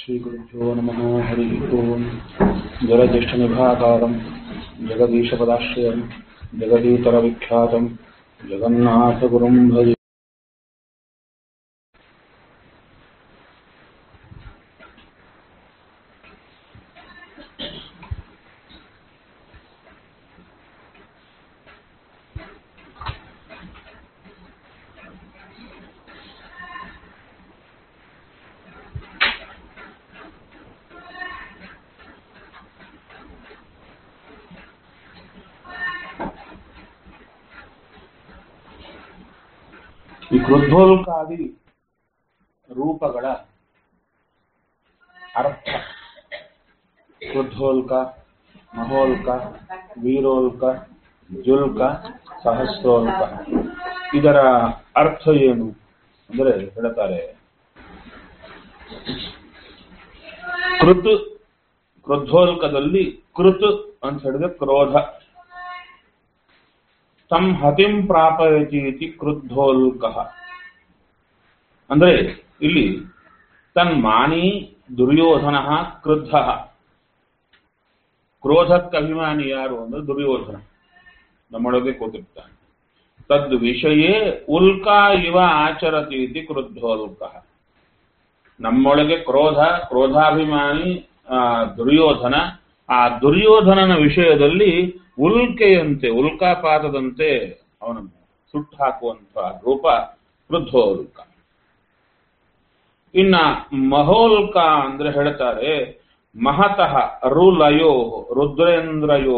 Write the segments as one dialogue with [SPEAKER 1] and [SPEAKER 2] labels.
[SPEAKER 1] श्रीगुरुभ्यो नमः हरिः ओम् जलज्येष्ठनिभाकारम् जगदीशपदाश्रयम् जगदीतरविख्यातम् जगन्नाथगुरुम् भजे ಈ ಕೃದ್ಧೋಲ್ಕಾದಿ ರೂಪಗಳ ಅರ್ಥ ಕೃದ್ಧೋಲ್ಕ ಮಹೋಲ್ಕ ವೀರೋಲ್ಕ ಜುಲ್ಕ ಸಹಸ್ರೋಲ್ಕ ಇದರ ಅರ್ಥ ಏನು ಅಂದ್ರೆ ಹೇಳ್ತಾರೆ ಕೃತ್ ಕೃದ್ಧೋಲ್ಕದಲ್ಲಿ ಕೃತ್ ಅಂತ ಹೇಳಿದ್ರೆ ಕ್ರೋಧ ತಂ ಹತಿಂ ಪ್ರಾಪಯತಿ ಇತಿ ಕ್ರುದ್ಧೋಲ್ಕ ಅಂದ್ರೆ ಇಲ್ಲಿ ತನ್ಮಾನಿ ದುರ್ಯೋಧನ ಕ್ರುದ್ಧ ಕ್ರೋಧಕ್ಕೆ ಅಭಿಮಾನಿ ಯಾರು ಅಂದ್ರೆ ದುರ್ಯೋಧನ ನಮ್ಮೊಳಗೆ ಕೂತಿರ್ತಾನೆ ತದ್ ವಿಷಯೇ ಉಲ್ಕಾ ಇವ ಆಚರತಿ ಇತಿ ಕ್ರುದ್ಧೋಲ್ಕ ನಮ್ಮೊಳಗೆ ಕ್ರೋಧ ಕ್ರೋಧಾಭಿಮಾನಿ ಆ, ದುರ್ಯೋಧನ ಆ ದುರ್ಯೋಧನನ ವಿಷಯದಲ್ಲಿ ಉಲ್ಕೆಯಂತೆ ಉಲ್ಕಾಪಾತದಂತೆ ಅವನನ್ನು ಸುಟ್ಟು ಹಾಕುವಂತಹ ರೂಪ ವೃದ್ಧೋಲ್ಕ ಇನ್ನ ಮಹೋಲ್ಕ ಅಂದ್ರೆ ಹೇಳ್ತಾರೆ ಮಹತಃ ರುಲಯೋ ರುದ್ರೇಂದ್ರಯೋ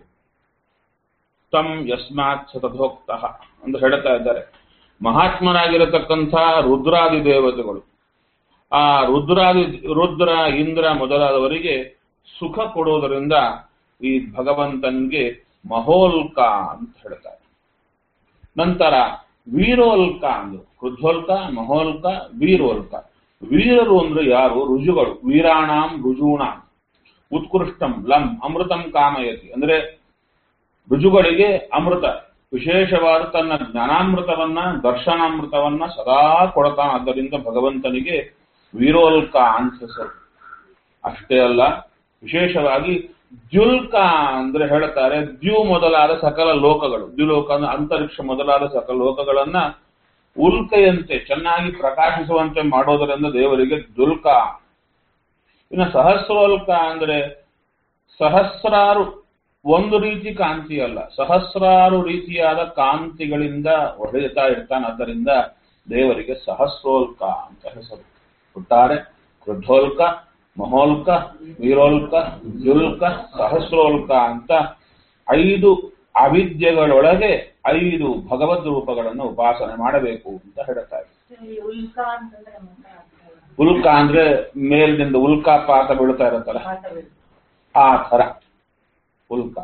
[SPEAKER 1] ತಂ ಯಸ್ಮಾತ್ ಸತಧೋಕ್ತಃ ಅಂತ ಹೇಳ್ತಾ ಇದ್ದಾರೆ ಮಹಾತ್ಮರಾಗಿರತಕ್ಕಂಥ ರುದ್ರಾದಿ ದೇವತೆಗಳು ಆ ರುದ್ರಾದಿ ರುದ್ರ ಇಂದ್ರ ಮೊದಲಾದವರಿಗೆ ಸುಖ ಕೊಡುವುದರಿಂದ ಈ ಭಗವಂತನಿಗೆ ಮಹೋಲ್ಕ ಅಂತ ಹೇಳ್ತಾರೆ ನಂತರ ವೀರೋಲ್ಕ ಅಂದ್ರು ಕೃದ್ಧೋಲ್ಕ ಮಹೋಲ್ಕ ವೀರೋಲ್ಕ ವೀರರು ಅಂದ್ರೆ ಯಾರು ರುಜುಗಳು ವೀರಾಣಾಂ ರುಜೂಣಾಂ ಉತ್ಕೃಷ್ಟಂ ಲಂ ಅಮೃತಂ ಕಾಮಯತಿ ಅಂದ್ರೆ ರುಜುಗಳಿಗೆ ಅಮೃತ ವಿಶೇಷವಾದ ತನ್ನ ಜ್ಞಾನಾಮೃತವನ್ನ ದರ್ಶನಾಮೃತವನ್ನ ಸದಾ ಕೊಡತಾನ ಆದ್ದರಿಂದ ಭಗವಂತನಿಗೆ ವೀರೋಲ್ಕ ಅಂತ ಹೆಸರು ಅಷ್ಟೇ ಅಲ್ಲ ವಿಶೇಷವಾಗಿ ದ್ಯುಲ್ಕ ಅಂದ್ರೆ ಹೇಳ್ತಾರೆ ದ್ಯು ಮೊದಲಾದ ಸಕಲ ಲೋಕಗಳು ದ್ಯುಲೋಕ ಅಂದ್ರೆ ಅಂತರಿಕ್ಷ ಮೊದಲಾದ ಸಕಲ ಲೋಕಗಳನ್ನ ಉಲ್ಕೆಯಂತೆ ಚೆನ್ನಾಗಿ ಪ್ರಕಾಶಿಸುವಂತೆ ಮಾಡೋದರಿಂದ ದೇವರಿಗೆ ದುಲ್ಕ ಇನ್ನು ಸಹಸ್ರೋಲ್ಕ ಅಂದ್ರೆ ಸಹಸ್ರಾರು ಒಂದು ರೀತಿ ಕಾಂತಿ ಅಲ್ಲ ಸಹಸ್ರಾರು ರೀತಿಯಾದ ಕಾಂತಿಗಳಿಂದ ಹೊಡೆಯುತ್ತಾ ಇರ್ತಾನೆ ಆದ್ದರಿಂದ ದೇವರಿಗೆ ಸಹಸ್ರೋಲ್ಕ ಅಂತ ಹೆಸರು ಒಟ್ಟಾರೆ ವೃದ್ಧೋಲ್ಕ ಮಹೋಲ್ಕ ವೀರೋಲ್ಕ ಜುಲ್ಕ ಸಹಸ್ರೋಲ್ಕ ಅಂತ ಐದು ಅವಿದ್ಯೆಗಳೊಳಗೆ ಐದು ಭಗವದ್ ರೂಪಗಳನ್ನು ಉಪಾಸನೆ ಮಾಡಬೇಕು ಅಂತ ಹೇಳ್ತಾರೆ
[SPEAKER 2] ಈ ಉಲ್ಕ ಅಂತಂದ್ರೆ ಮತ್ತೆ ಅರ್ಥ ಇಲ್ಲ.
[SPEAKER 1] ಉಲ್ಕ ಅಂದ್ರೆ ಮೇಲಿನಿಂದ ಉಲ್ಕಾಪಾತ ಬೀಳ್ತಾ ಇರುತ್ತಲ್ಲ
[SPEAKER 2] ಪಾಠವಿಲ್ಲ.
[SPEAKER 1] ಆ ಥರ ಉಲ್ಕ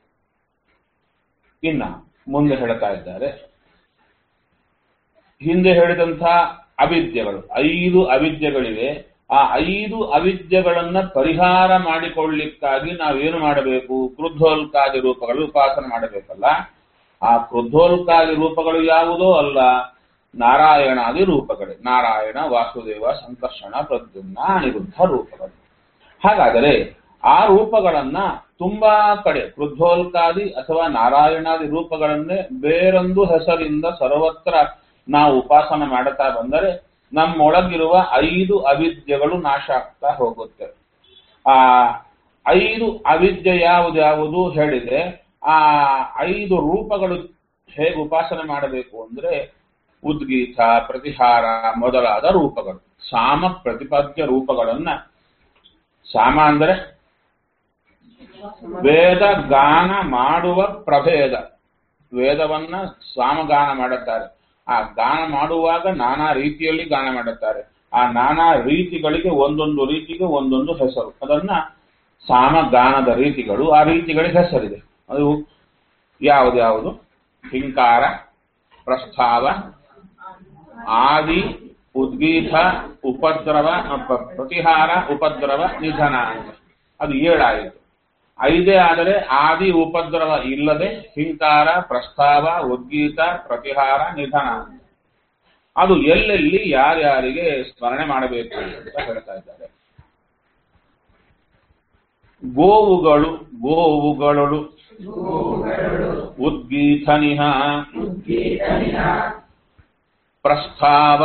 [SPEAKER 1] ಇನ್ನ ಮುಂದೆ ಹೇಳ್ತಾ ಇದ್ದಾರೆ ಹಿಂದೆ ಹೇಳಿದಂಥ ಅವಿದ್ಯೆಗಳು ಐದು ಅವಿದ್ಯೆಗಳಿವೆ ಆ ಐದು ಅವಿದ್ಯೆಗಳನ್ನ ಪರಿಹಾರ ಮಾಡಿಕೊಳ್ಳಿಕ್ಕಾಗಿ ನಾವೇನು ಮಾಡಬೇಕು ಕ್ರುದ್ಧೋಲ್ಕಾದಿ ರೂಪಗಳು ಉಪಾಸನೆ ಮಾಡಬೇಕಲ್ಲ ಆ ಕ್ರುದ್ಧೋಲ್ಕಾದಿ ರೂಪಗಳು ಯಾವುದೋ ಅಲ್ಲ ನಾರಾಯಣಾದಿ ರೂಪಗಳೇ ನಾರಾಯಣ ವಾಸುದೇವ ಸಂಕರ್ಷಣ ಪ್ರದ್ಯುಮ್ನ ಅನಿರುದ್ಧ ರೂಪಗಳು ಹಾಗಾದರೆ ಆ ರೂಪಗಳನ್ನ ತುಂಬಾ ಕಡೆ ಕ್ರುದ್ಧೋಲ್ಕಾದಿ ಅಥವಾ ನಾರಾಯಣಾದಿ ರೂಪಗಳನ್ನೇ ಬೇರೊಂದು ಹೆಸರಿಂದ ಸರ್ವತ್ರ ನಾವು ಉಪಾಸನ ಮಾಡುತ್ತಾ ಬಂದರೆ ನಮ್ಮೊಳಗಿರುವ ಐದು ಅವಿದ್ಯೆಗಳು ನಾಶ ಆಗ್ತಾ ಹೋಗುತ್ತೆ ಆ ಐದು ಅವಿದ್ಯೆ ಯಾವುದು ಯಾವುದು ಹೇಳಿದೆ ಆ ಐದು ರೂಪಗಳು ಹೇಗೆ ಉಪಾಸನೆ ಮಾಡಬೇಕು ಅಂದ್ರೆ ಉದ್ಗೀತ ಪ್ರತಿಹಾರ ಮೊದಲಾದ ರೂಪಗಳು ಸಾಮ ಪ್ರತಿಪಾದ್ಯ ರೂಪಗಳನ್ನ ಸಾಮ ಅಂದ್ರೆ ವೇದ ಗಾನ ಮಾಡುವ ಪ್ರಭೇದ ವೇದವನ್ನ ಸಾಮಗಾನ ಮಾಡುತ್ತಾರೆ ಆ ಗಾನ ಮಾಡುವಾಗ ನಾನಾ ರೀತಿಯಲ್ಲಿ ಗಾನ ಮಾಡುತ್ತಾರೆ ಆ ನಾನಾ ರೀತಿಗಳಿಗೆ ಒಂದೊಂದು ರೀತಿಗೆ ಒಂದೊಂದು ಹೆಸರು ಅದನ್ನ ಸಾಮಗಾನದ ರೀತಿಗಳು ಆ ರೀತಿಗಳಿಗೆ ಹೆಸರಿದೆ ಅದು ಯಾವುದು ಹಿಂಕಾರ ಪ್ರಸ್ತಾವ ಆದಿ ಉದ್ಗೀತ ಉಪದ್ರವ ಪ- ಪ್ರತಿಹಾರ ಉಪದ್ರವ ನಿಧನ ಅಂತ ಅದು ಏಳಾಯಿತು ಐದೇ ಆದರೆ ಆದಿ ಉಪದ್ರವ ಇಲ್ಲದೆ ಹಿಂಕಾರ ಪ್ರಸ್ತಾವ ಉದ್ಗೀತ ಪ್ರತಿಹಾರ ನಿಧನ ಅಂತ ಅದು ಎಲ್ಲೆಲ್ಲಿ ಯಾರ್ಯಾರಿಗೆ ಸ್ಮರಣೆ ಮಾಡಬೇಕು ಅಂತ ಹೇಳ್ತಾ ಇದ್ದಾರೆ ಗೋವುಗಳು ಗೋವುಗಳು ಉದ್ಗೀತನಿಹ ಪ್ರಸ್ತಾವ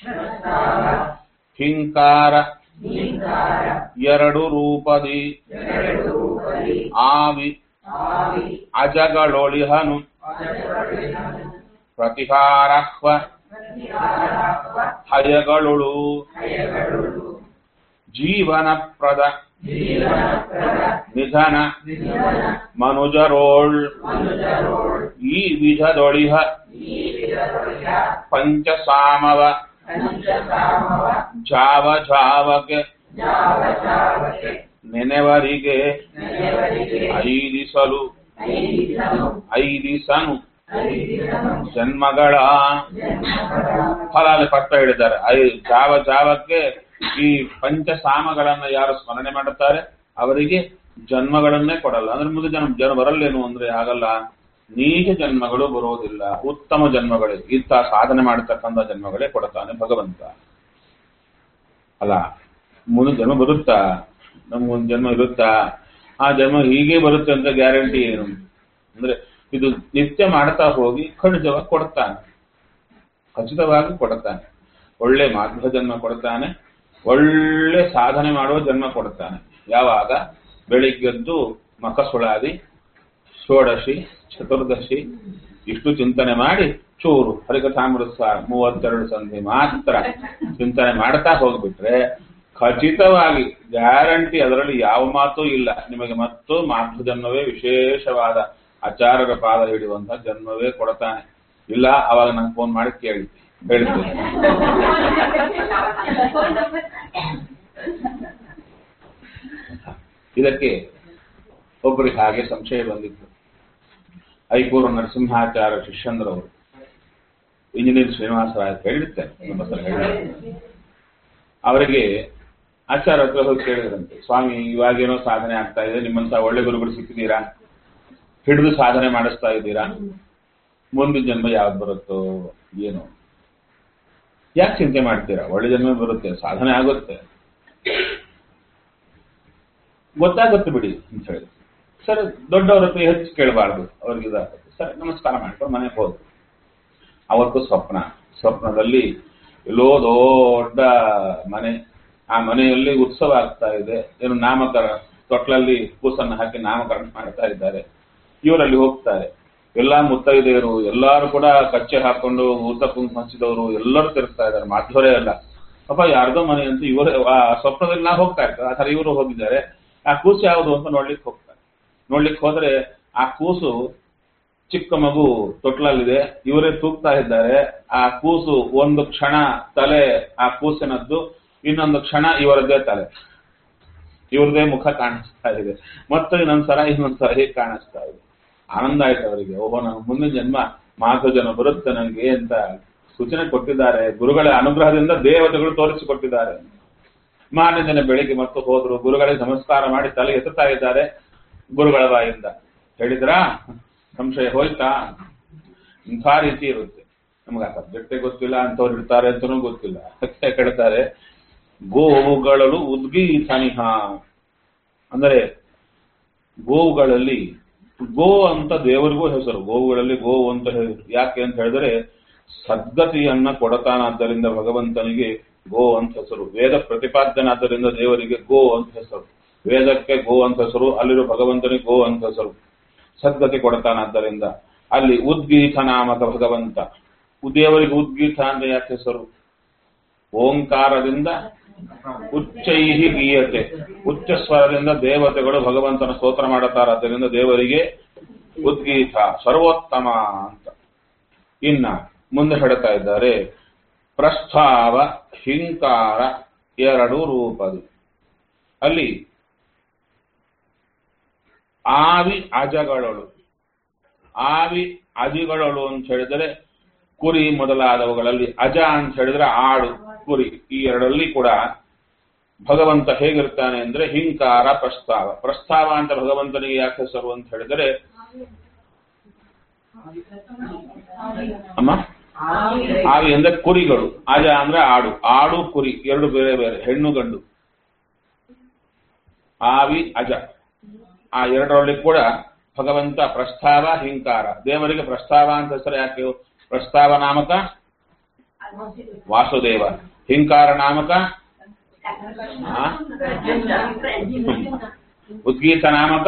[SPEAKER 1] ಹಿಂಕಾರ ಎರಡು ರೂಪದಿ ಆವಿ ಅಜಗಳೊಳಿಹನು ಪ್ರತಿಹಾರಹ್ವ ಹಯಗಳುಳು ಜೀವನಪ್ರದ ನಿಧನ ಮನುಜರೋಳ್ ಈ ವಿಧದೊಳಿಹ ಪಂಚಸಾಮವ ಜಾವ ಜಾವಕ್ಕೆ ನೆನೆವರಿಗೆ ಐದಿಸಲು ಐದಿಸನು ಜನ್ಮಗಳ ಫಲ ಅಲ್ಲಿ ಪಟ್ಟ ಹೇಳಿದ್ದಾರೆ ಐ ಜಾವ ಜಾವಕ್ಕೆ ಈ ಪಂಚಸಾಮಗಳನ್ನ ಯಾರು ಸ್ಮರಣೆ ಮಾಡುತ್ತಾರೆ ಅವರಿಗೆ ಜನ್ಮಗಳನ್ನೇ ಕೊಡಲ್ಲ ಅಂದ್ರೆ ಮುಂದೆ ಜನ್ಮ ಜನ ಬರಲ್ಲೇನು ಅಂದ್ರೆ ಆಗಲ್ಲ ನೀಚ ಜನ್ಮಗಳು ಬರೋದಿಲ್ಲ ಉತ್ತಮ ಜನ್ಮಗಳೇ ಇಂಥ ಸಾಧನೆ ಮಾಡತಕ್ಕಂಥ ಜನ್ಮಗಳೇ ಕೊಡ್ತಾನೆ ಭಗವಂತ ಅಲ್ಲ ಮುಂದೆ ಜನ್ಮ ಬರುತ್ತಾ ನಮ್ಗೊಂದು ಜನ್ಮ ಇರುತ್ತಾ ಆ ಜನ್ಮ ಹೀಗೆ ಬರುತ್ತೆ ಅಂತ ಗ್ಯಾರಂಟಿ ಏನು ಅಂದ್ರೆ ಇದು ನಿತ್ಯ ಮಾಡ್ತಾ ಹೋಗಿ ಖಂಡಿತವಾಗಿ ಕೊಡ್ತಾನೆ ಖಚಿತವಾಗಿ ಕೊಡ್ತಾನೆ ಒಳ್ಳೆ ಮಾಧ್ವ ಜನ್ಮ ಕೊಡ್ತಾನೆ ಒಳ್ಳೆ ಸಾಧನೆ ಮಾಡುವ ಜನ್ಮ ಕೊಡ್ತಾನೆ ಯಾವಾಗ ಬೆಳಿಗ್ಗೆದ್ದು ಮಖಸುಳಾದಿ ಷೋಡಶಿ ಚತುರ್ದಶಿ ಇಷ್ಟು ಚಿಂತನೆ ಮಾಡಿ ಚೂರು ಹರಿಕಥಾಮೃತ ಸಾರ್ ಮೂವತ್ತೆರಡು ಸಂಧಿ ಮಾತ್ರ ಚಿಂತನೆ ಮಾಡ್ತಾ ಹೋಗ್ಬಿಟ್ರೆ ಖಚಿತವಾಗಿ ಗ್ಯಾರಂಟಿ ಅದರಲ್ಲಿ ಯಾವ ಮಾತೂ ಇಲ್ಲ ನಿಮಗೆ ಮತ್ತು ಮಾತೃ ಜನ್ಮವೇ ವಿಶೇಷವಾದ ಆಚಾರ್ಯರ ಪಾದ ಹಿಡಿಯುವಂತ ಜನ್ಮವೇ ಕೊಡ್ತಾನೆ ಇಲ್ಲ ಅವಾಗ ನಂಗೆ ಫೋನ್ ಮಾಡಿ ಕೇಳಿ ಹೇಳ್ತೀನಿ ಇದಕ್ಕೆ ಒಬ್ಬರಿಗೆ ಹಾಗೆ ಸಂಶಯ ಬಂದಿತ್ತು ಐಕೂರು ನರಸಿಂಹಾಚಾರ್ಯ ಶಿಷ್ಯಂದ್ರವರು ಇಂಜಿನಿಯರ್ ಶ್ರೀನಿವಾಸರಾಯ ಅಂತ ಹೇಳಿರ್ತೇನೆ ನಮ್ಮ ಹತ್ರ ಹೇಳಿದ್ದಾರೆ ಅವರಿಗೆ ಆಚಾರ್ಯ ಹತ್ರ ಹೋಗಿ ಕೇಳಿದ್ರಂತೆ ಸ್ವಾಮಿ ಇವಾಗೇನೋ ಸಾಧನೆ ಆಗ್ತಾ ಇದೆ ನಿಮ್ಮಂತ ಒಳ್ಳೆ ಗುರುಗಳು ಸಿಕ್ಕಿದ್ದೀರಾ ಹಿಡಿದು ಸಾಧನೆ ಮಾಡಿಸ್ತಾ ಇದ್ದೀರಾ ಮುಂದಿನ ಜನ್ಮ ಯಾವ್ದು ಬರುತ್ತೋ ಏನು ಯಾಕೆ ಚಿಂತೆ ಮಾಡ್ತೀರಾ ಒಳ್ಳೆ ಜನ್ಮ ಬರುತ್ತೆ ಸಾಧನೆ ಆಗುತ್ತೆ ಗೊತ್ತಾಗುತ್ತೆ ಬಿಡಿ ಅಂತ ಹೇಳಿ ಸರ್ ದೊಡ್ಡವ್ರ ಹತ್ರ ಹೆಚ್ಚು ಕೇಳಬಾರ್ದು ಅವ್ರಿಗೆ ಇದಾಗುತ್ತೆ ಸರ್ ನಮಸ್ಕಾರ ಮಾಡ್ಕೊಂಡು ಮನೆಗೆ ಹೋದ್ರು ಅವತ್ತು ಸ್ವಪ್ನ ಸ್ವಪ್ನದಲ್ಲಿ ಎಲ್ಲೋ ದೊಡ್ಡ ಮನೆ ಆ ಮನೆಯಲ್ಲಿ ಉತ್ಸವ ಆಗ್ತಾ ಇದೆ ಏನು ನಾಮಕರಣ ತೊಟ್ಲಲ್ಲಿ ಕೂಸನ್ನು ಹಾಕಿ ನಾಮಕರಣ ಮಾಡ್ತಾ ಇದ್ದಾರೆ ಇವರಲ್ಲಿ ಹೋಗ್ತಾರೆ ಎಲ್ಲಾ ಮುತ್ತೈದೆಯರು ಎಲ್ಲಾರು ಕೂಡ ಕಚ್ಚೆ ಹಾಕೊಂಡು ಊತ ಕುಂಕುಮ ಹಚ್ಚಿದವರು ಎಲ್ಲರೂ ತಿರುಗ್ತಾ ಇದ್ದಾರೆ ಮಾಧ್ವರೇ ಅಲ್ಲ ಪಾಪ ಯಾರ್ದೋ ಮನೆ ಅಂತ ಇವರೇ ಆ ಸ್ವಪ್ನದಲ್ಲಿ ನಾವು ಹೋಗ್ತಾ ಇರ್ತಾರೆ ಆ ಥರ ಇವರು ಹೋಗಿದ್ದಾರೆ ಆ ಕೂಸು ಯಾವುದು ಅಂತ ನೋಡ್ಲಿಕ್ಕೆ ಹೋಗ್ತಾರೆ ನೋಡ್ಲಿಕ್ಕೆ ಹೋದ್ರೆ ಆ ಕೂಸು ಚಿಕ್ಕ ಮಗು ತೊಟ್ಲಲ್ಲಿದೆ ಇವರೇ ತೂಗ್ತಾ ಇದ್ದಾರೆ ಆ ಕೂಸು ಒಂದು ಕ್ಷಣ ತಲೆ ಆ ಕೂಸಿನದ್ದು ಇನ್ನೊಂದು ಕ್ಷಣ ಇವರದ್ದೇ ತಲೆ ಇವ್ರದೇ ಮುಖ ಕಾಣಿಸ್ತಾ ಇದೆ ಮತ್ತೆ ಇನ್ನೊಂದ್ ಸರ ಇನ್ನೊಂದ್ ಸರ ಹೇಗೆ ಕಾಣಿಸ್ತಾ ಇದೆ ಆನಂದ ಆಯ್ತು ಅವರಿಗೆ ಓಹೋ ನಾನು ಮುಂದಿನ ಜನ್ಮ ಮಾತು ಜನ ಬರುತ್ತೆ ನನಗೆ ಅಂತ ಸೂಚನೆ ಕೊಟ್ಟಿದ್ದಾರೆ ಗುರುಗಳ ಅನುಗ್ರಹದಿಂದ ದೇವತೆಗಳು ತೋರಿಸಿಕೊಟ್ಟಿದ್ದಾರೆ ಮಾರನೇ ದಿನ ಬೆಳಿಗ್ಗೆ ಮತ್ತು ಹೋದ್ರು ಗುರುಗಳಿಗೆ ನಮಸ್ಕಾರ ಮಾಡಿ ತಲೆ ಎತ್ತುತ್ತಾ ಇದ್ದಾರೆ ಗುರುಗಳ ಬಾಯಿಂದ ಹೇಳಿದ್ರಾ ಸಂಶಯ ಹೋಯ್ತಾ ಇಂಥ ರೀತಿ ಇರುತ್ತೆ ನಮ್ಗೆ ಆ ಸಬ್ಜೆಕ್ಟೇ ಗೊತ್ತಿಲ್ಲ ಅಂತವ್ರು ಇರ್ತಾರೆ ಅಂತನೂ ಗೊತ್ತಿಲ್ಲ ಅದಕ್ಕೆ ಹೇಳ್ತಾರೆ ಗೋವುಗಳಲು ಉದ್ಗೀತನಿಹ ಅಂದರೆ ಗೋವುಗಳಲ್ಲಿ ಗೋ ಅಂತ ದೇವರಿಗೂ ಹೆಸರು ಗೋವುಗಳಲ್ಲಿ ಗೋವು ಅಂತ ಹೇಳಿ ಯಾಕೆ ಅಂತ ಹೇಳಿದ್ರೆ ಸದ್ಗತಿಯನ್ನ ಕೊಡತಾನಾದ್ದರಿಂದ ಭಗವಂತನಿಗೆ ಗೋ ಅಂತ ಹೆಸರು ವೇದ ಪ್ರತಿಪಾದ್ಯನಾದ್ದರಿಂದ ದೇವರಿಗೆ ಗೋ ಅಂತ ಹೆಸರು ವೇದಕ್ಕೆ ಗೋ ಅಂತ ಹೆಸರು ಅಲ್ಲಿರೋ ಭಗವಂತನಿಗೆ ಗೋ ಅಂತ ಹೆಸರು ಸದ್ಗತಿ ಕೊಡತಾನಾದ್ದರಿಂದ ಅಲ್ಲಿ ಉದ್ಗೀತ ನಾಮಕ ಭಗವಂತ ದೇವರಿಗೆ ಉದ್ಗೀತ ಅಂದ್ರೆ ಯಾಕೆ ಹೆಸರು ಓಂಕಾರದಿಂದ ಉಚ್ಚೈಹಿ ಗೀಯತೆ ಉಚ್ಚ ಸ್ವರದಿಂದ ದೇವತೆಗಳು ಭಗವಂತನ ಸ್ತೋತ್ರ ಮಾಡುತ್ತಾರಾದ್ದರಿಂದ ದೇವರಿಗೆ ಉದ್ಗೀತ ಸರ್ವೋತ್ತಮ ಅಂತ ಇನ್ನ ಮುಂದೆ ಹೇಳ್ತಾ ಇದ್ದಾರೆ ಪ್ರಸ್ತಾವ ಹಿಂಕಾರ ಎರಡು ರೂಪದು ಅಲ್ಲಿ ಆವಿ ಅಜಗಳಳು ಆವಿ ಅಜಿಗಳಳು ಅಂತ ಹೇಳಿದರೆ ಕುರಿ ಮೊದಲಾದವುಗಳಲ್ಲಿ ಅಜ ಅಂತ ಹೇಳಿದ್ರೆ ಆಡು ಕುರಿ ಈ ಎರಡರಲ್ಲಿ ಕೂಡ ಭಗವಂತ ಹೇಗಿರ್ತಾನೆ ಅಂದ್ರೆ ಹಿಂಕಾರ ಪ್ರಸ್ತಾವ ಪ್ರಸ್ತಾವ ಅಂತ ಭಗವಂತನಿಗೆ ಯಾಕೆ ಹೆಸರು ಅಂತ ಹೇಳಿದರೆ ಅಮ್ಮ ಆವಿ ಅಂದ್ರೆ ಕುರಿಗಳು ಅಜ ಅಂದ್ರೆ ಆಡು ಆಡು ಕುರಿ ಎರಡು ಬೇರೆ ಬೇರೆ ಹೆಣ್ಣು ಗಂಡು ಆವಿ ಅಜ ಆ ಎರಡರಲ್ಲಿ ಕೂಡ ಭಗವಂತ ಪ್ರಸ್ತಾವ ಹಿಂಕಾರ ದೇವರಿಗೆ ಪ್ರಸ್ತಾವ ಅಂತ ಹೆಸರು ಯಾಕೆ ಪ್ರಸ್ತಾವ ನಾಮಕ ವಾಸುದೇವ ಹಿಂಕಾರ ನಾಮಕ ಆ? ಉದ್ಗೀತ ನಾಮಕ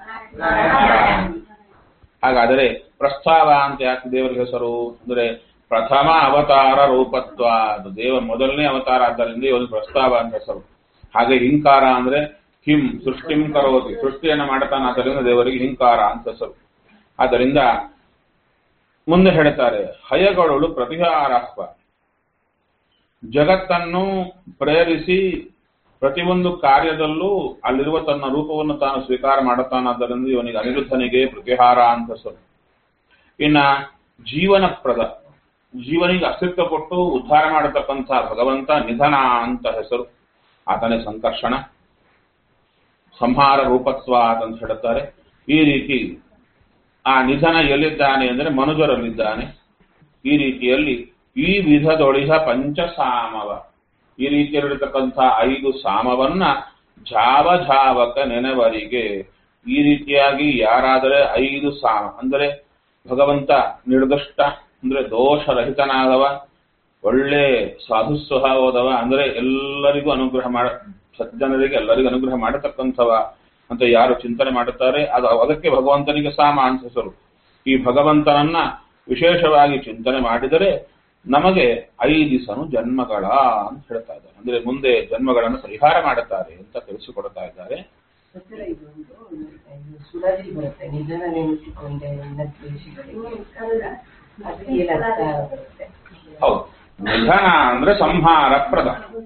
[SPEAKER 1] ಹಾಗಾದರೆ ಪ್ರಸ್ತಾವ ಅಂತ ಯಾಕೆ ದೇವರಿಗೆ ಹೆಸರು ಅಂದ್ರೆ ಪ್ರಥಮ ಅವತಾರ ರೂಪತ್ವ ಅದು ದೇವ ಮೊದಲನೇ ಅವತಾರ ಆದ್ದರಿಂದ ಒಂದು ಪ್ರಸ್ತಾವ ಅಂತ ಹೆಸರು ಹಾಗೆ ಹಿಂಕಾರ ಅಂದ್ರೆ ಹಿಂ ಸೃಷ್ಟಿಂ ಕರೋತಿ ಸೃಷ್ಟಿಯನ್ನು ಮಾಡ್ತಾನೆ ಆದ್ದರಿಂದ ದೇವರಿಗೆ ಹಿಂಕಾರ ಅಂತ ಹೆಸರು ಆದ್ದರಿಂದ ಮುಂದೆ ಹೇಳ್ತಾರೆ ಹಯಗಳು ಪ್ರತಿಹಾರಾತ್ವ ಜಗತ್ತನ್ನು ಪ್ರೇರಿಸಿ ಪ್ರತಿಯೊಂದು ಕಾರ್ಯದಲ್ಲೂ ಅಲ್ಲಿರುವ ತನ್ನ ರೂಪವನ್ನು ತಾನು ಸ್ವೀಕಾರ ಮಾಡುತ್ತಾನಾದ್ದರಿಂದ ಇವನಿಗೆ ಅನಿರುದ್ಧನಿಗೆ ಪ್ರತಿಹಾರ ಅಂತ ಹೆಸರು ಇನ್ನ ಜೀವನಪ್ರದ ಜೀವನಿಗೆ ಅಸ್ತಿತ್ವ ಕೊಟ್ಟು ಉದ್ಧಾರ ಮಾಡತಕ್ಕಂಥ ಭಗವಂತ ನಿಧನ ಅಂತ ಹೆಸರು ಆತನೇ ಸಂಕರ್ಷಣ ಸಂಹಾರ ರೂಪತ್ವ ಅಂತ ಹೇಳುತ್ತಾರೆ ಈ ರೀತಿ ಆ ನಿಧನ ಎಲ್ಲಿದ್ದಾನೆ ಅಂದರೆ ಮನುಜರಲ್ಲಿದ್ದಾನೆ ಈ ರೀತಿಯಲ್ಲಿ ಈ ವಿಧದೊಳಿಹ ಪಂಚಸಾಮವ ಈ ರೀತಿಯಲ್ಲಿರತಕ್ಕಂಥ ಐದು ಸಾಮವನ್ನ ಜಾವ ಜಾವಕ ನೆನವರಿಗೆ ಈ ರೀತಿಯಾಗಿ ಯಾರಾದರೆ ಐದು ಸಾಮ ಅಂದರೆ ಭಗವಂತ ನಿರ್ದಿಷ್ಟ ಅಂದ್ರೆ ದೋಷರಹಿತನಾದವ ಒಳ್ಳೆ ಸಾಧು ಸ್ವಭಾವದವ ಅಂದ್ರೆ ಎಲ್ಲರಿಗೂ ಅನುಗ್ರಹ ಮಾಡ ಸಜ್ಜನರಿಗೆ ಎಲ್ಲರಿಗೂ ಅನುಗ್ರಹ ಮಾಡತಕ್ಕಂಥವ ಅಂತ ಯಾರು ಚಿಂತನೆ ಮಾಡುತ್ತಾರೆ ಅದು ಅದಕ್ಕೆ ಭಗವಂತನಿಗೆ ಸಾಮ ಅಂತ ಹೆಸರು ಈ ಭಗವಂತನನ್ನ ವಿಶೇಷವಾಗಿ ಚಿಂತನೆ ಮಾಡಿದರೆ ನಮಗೆ ಐದಿಸನು ಜನ್ಮಗಳ ಅಂತ ಹೇಳ್ತಾ ಇದ್ದಾರೆ ಅಂದ್ರೆ ಮುಂದೆ ಜನ್ಮಗಳನ್ನು ಪರಿಹಾರ ಮಾಡುತ್ತಾರೆ ಅಂತ ತಿಳಿಸಿಕೊಡ್ತಾ ಇದ್ದಾರೆ
[SPEAKER 3] ಸತ್ತರ ಇದೊಂದು ಇದು ಸುಳಾದಿ ಬರುತ್ತೆ ನಿಧನ ನೆನೆಸಿಕೊಂಡೆ ನನ್ನ ದ್ವೇಷಗಳಿಗೆ ಅದಕ್ಕೆ ಏನು ಅರ್ಥ ಬರುತ್ತೆ
[SPEAKER 1] ಹೌದು ನಿಧನ ಅಂದ್ರೆ ಸಂಹಾರ ಪ್ರದ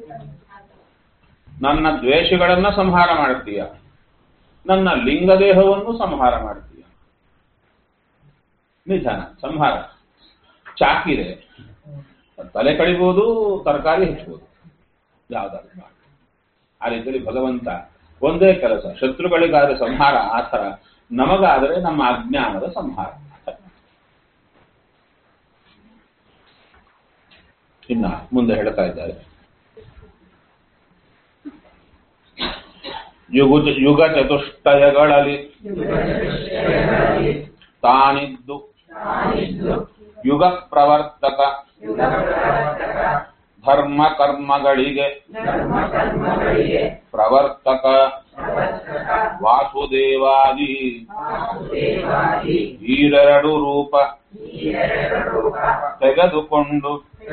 [SPEAKER 1] ನನ್ನ ದ್ವೇಷಗಳನ್ನ ಸಂಹಾರ ಮಾಡ್ತೀಯ ನನ್ನ ಲಿಂಗದೇಹವನ್ನು ಸಂಹಾರ ಮಾಡ್ತೀಯ ನಿಧನ ಸಂಹಾರ ಚಾಕಿದೆ ತಲೆ ಕಡಿಬಹುದು ತರಕಾರಿ ಹೆಚ್ಚಬಹುದು ಯಾವ್ದಾದ್ರು ಮಾಡಿ. ಆ ರೀತಿಯಲ್ಲಿ ಭಗವಂತ ಒಂದೇ ಕೆಲಸ ಶತ್ರುಗಳಿಗಾದ್ರೆ ಸಂಹಾರ ಆ ಥರ ನಮಗಾದರೆ ನಮ್ಮ ಅಜ್ಞಾನದ ಸಂಹಾರ ಇನ್ನ ಮುಂದೆ ಹೇಳ್ತಾ ಇದ್ದಾರೆ ಯುಗ ಯುಗ ಚತುಷ್ಟಯಗಳಲ್ಲಿ ತಾನಿದ್ದು ಯುಗ ಪ್ರವರ್ತಕ ಧರ್ಮ ಕರ್ಮಗಳಿಗೆ ಪ್ರವರ್ತಕ ವಾಸುದೇವಾದಿ ಈರೆರಡು ರೂಪ ತೆಗೆದುಕೊಂಡು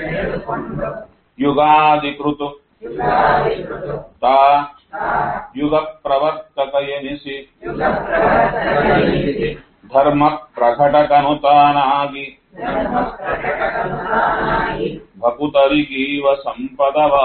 [SPEAKER 1] ಯುಗಾಧಿಕೃತು ತಾ ಯುಗ ಪ್ರವರ್ತಕ ಎನಿಸಿ ಧರ್ಮ ಪ್ರಕಟಕನುತಾನಾಗಿ ಭಕುತರಿಗೀವ ಸಂಪದವಾ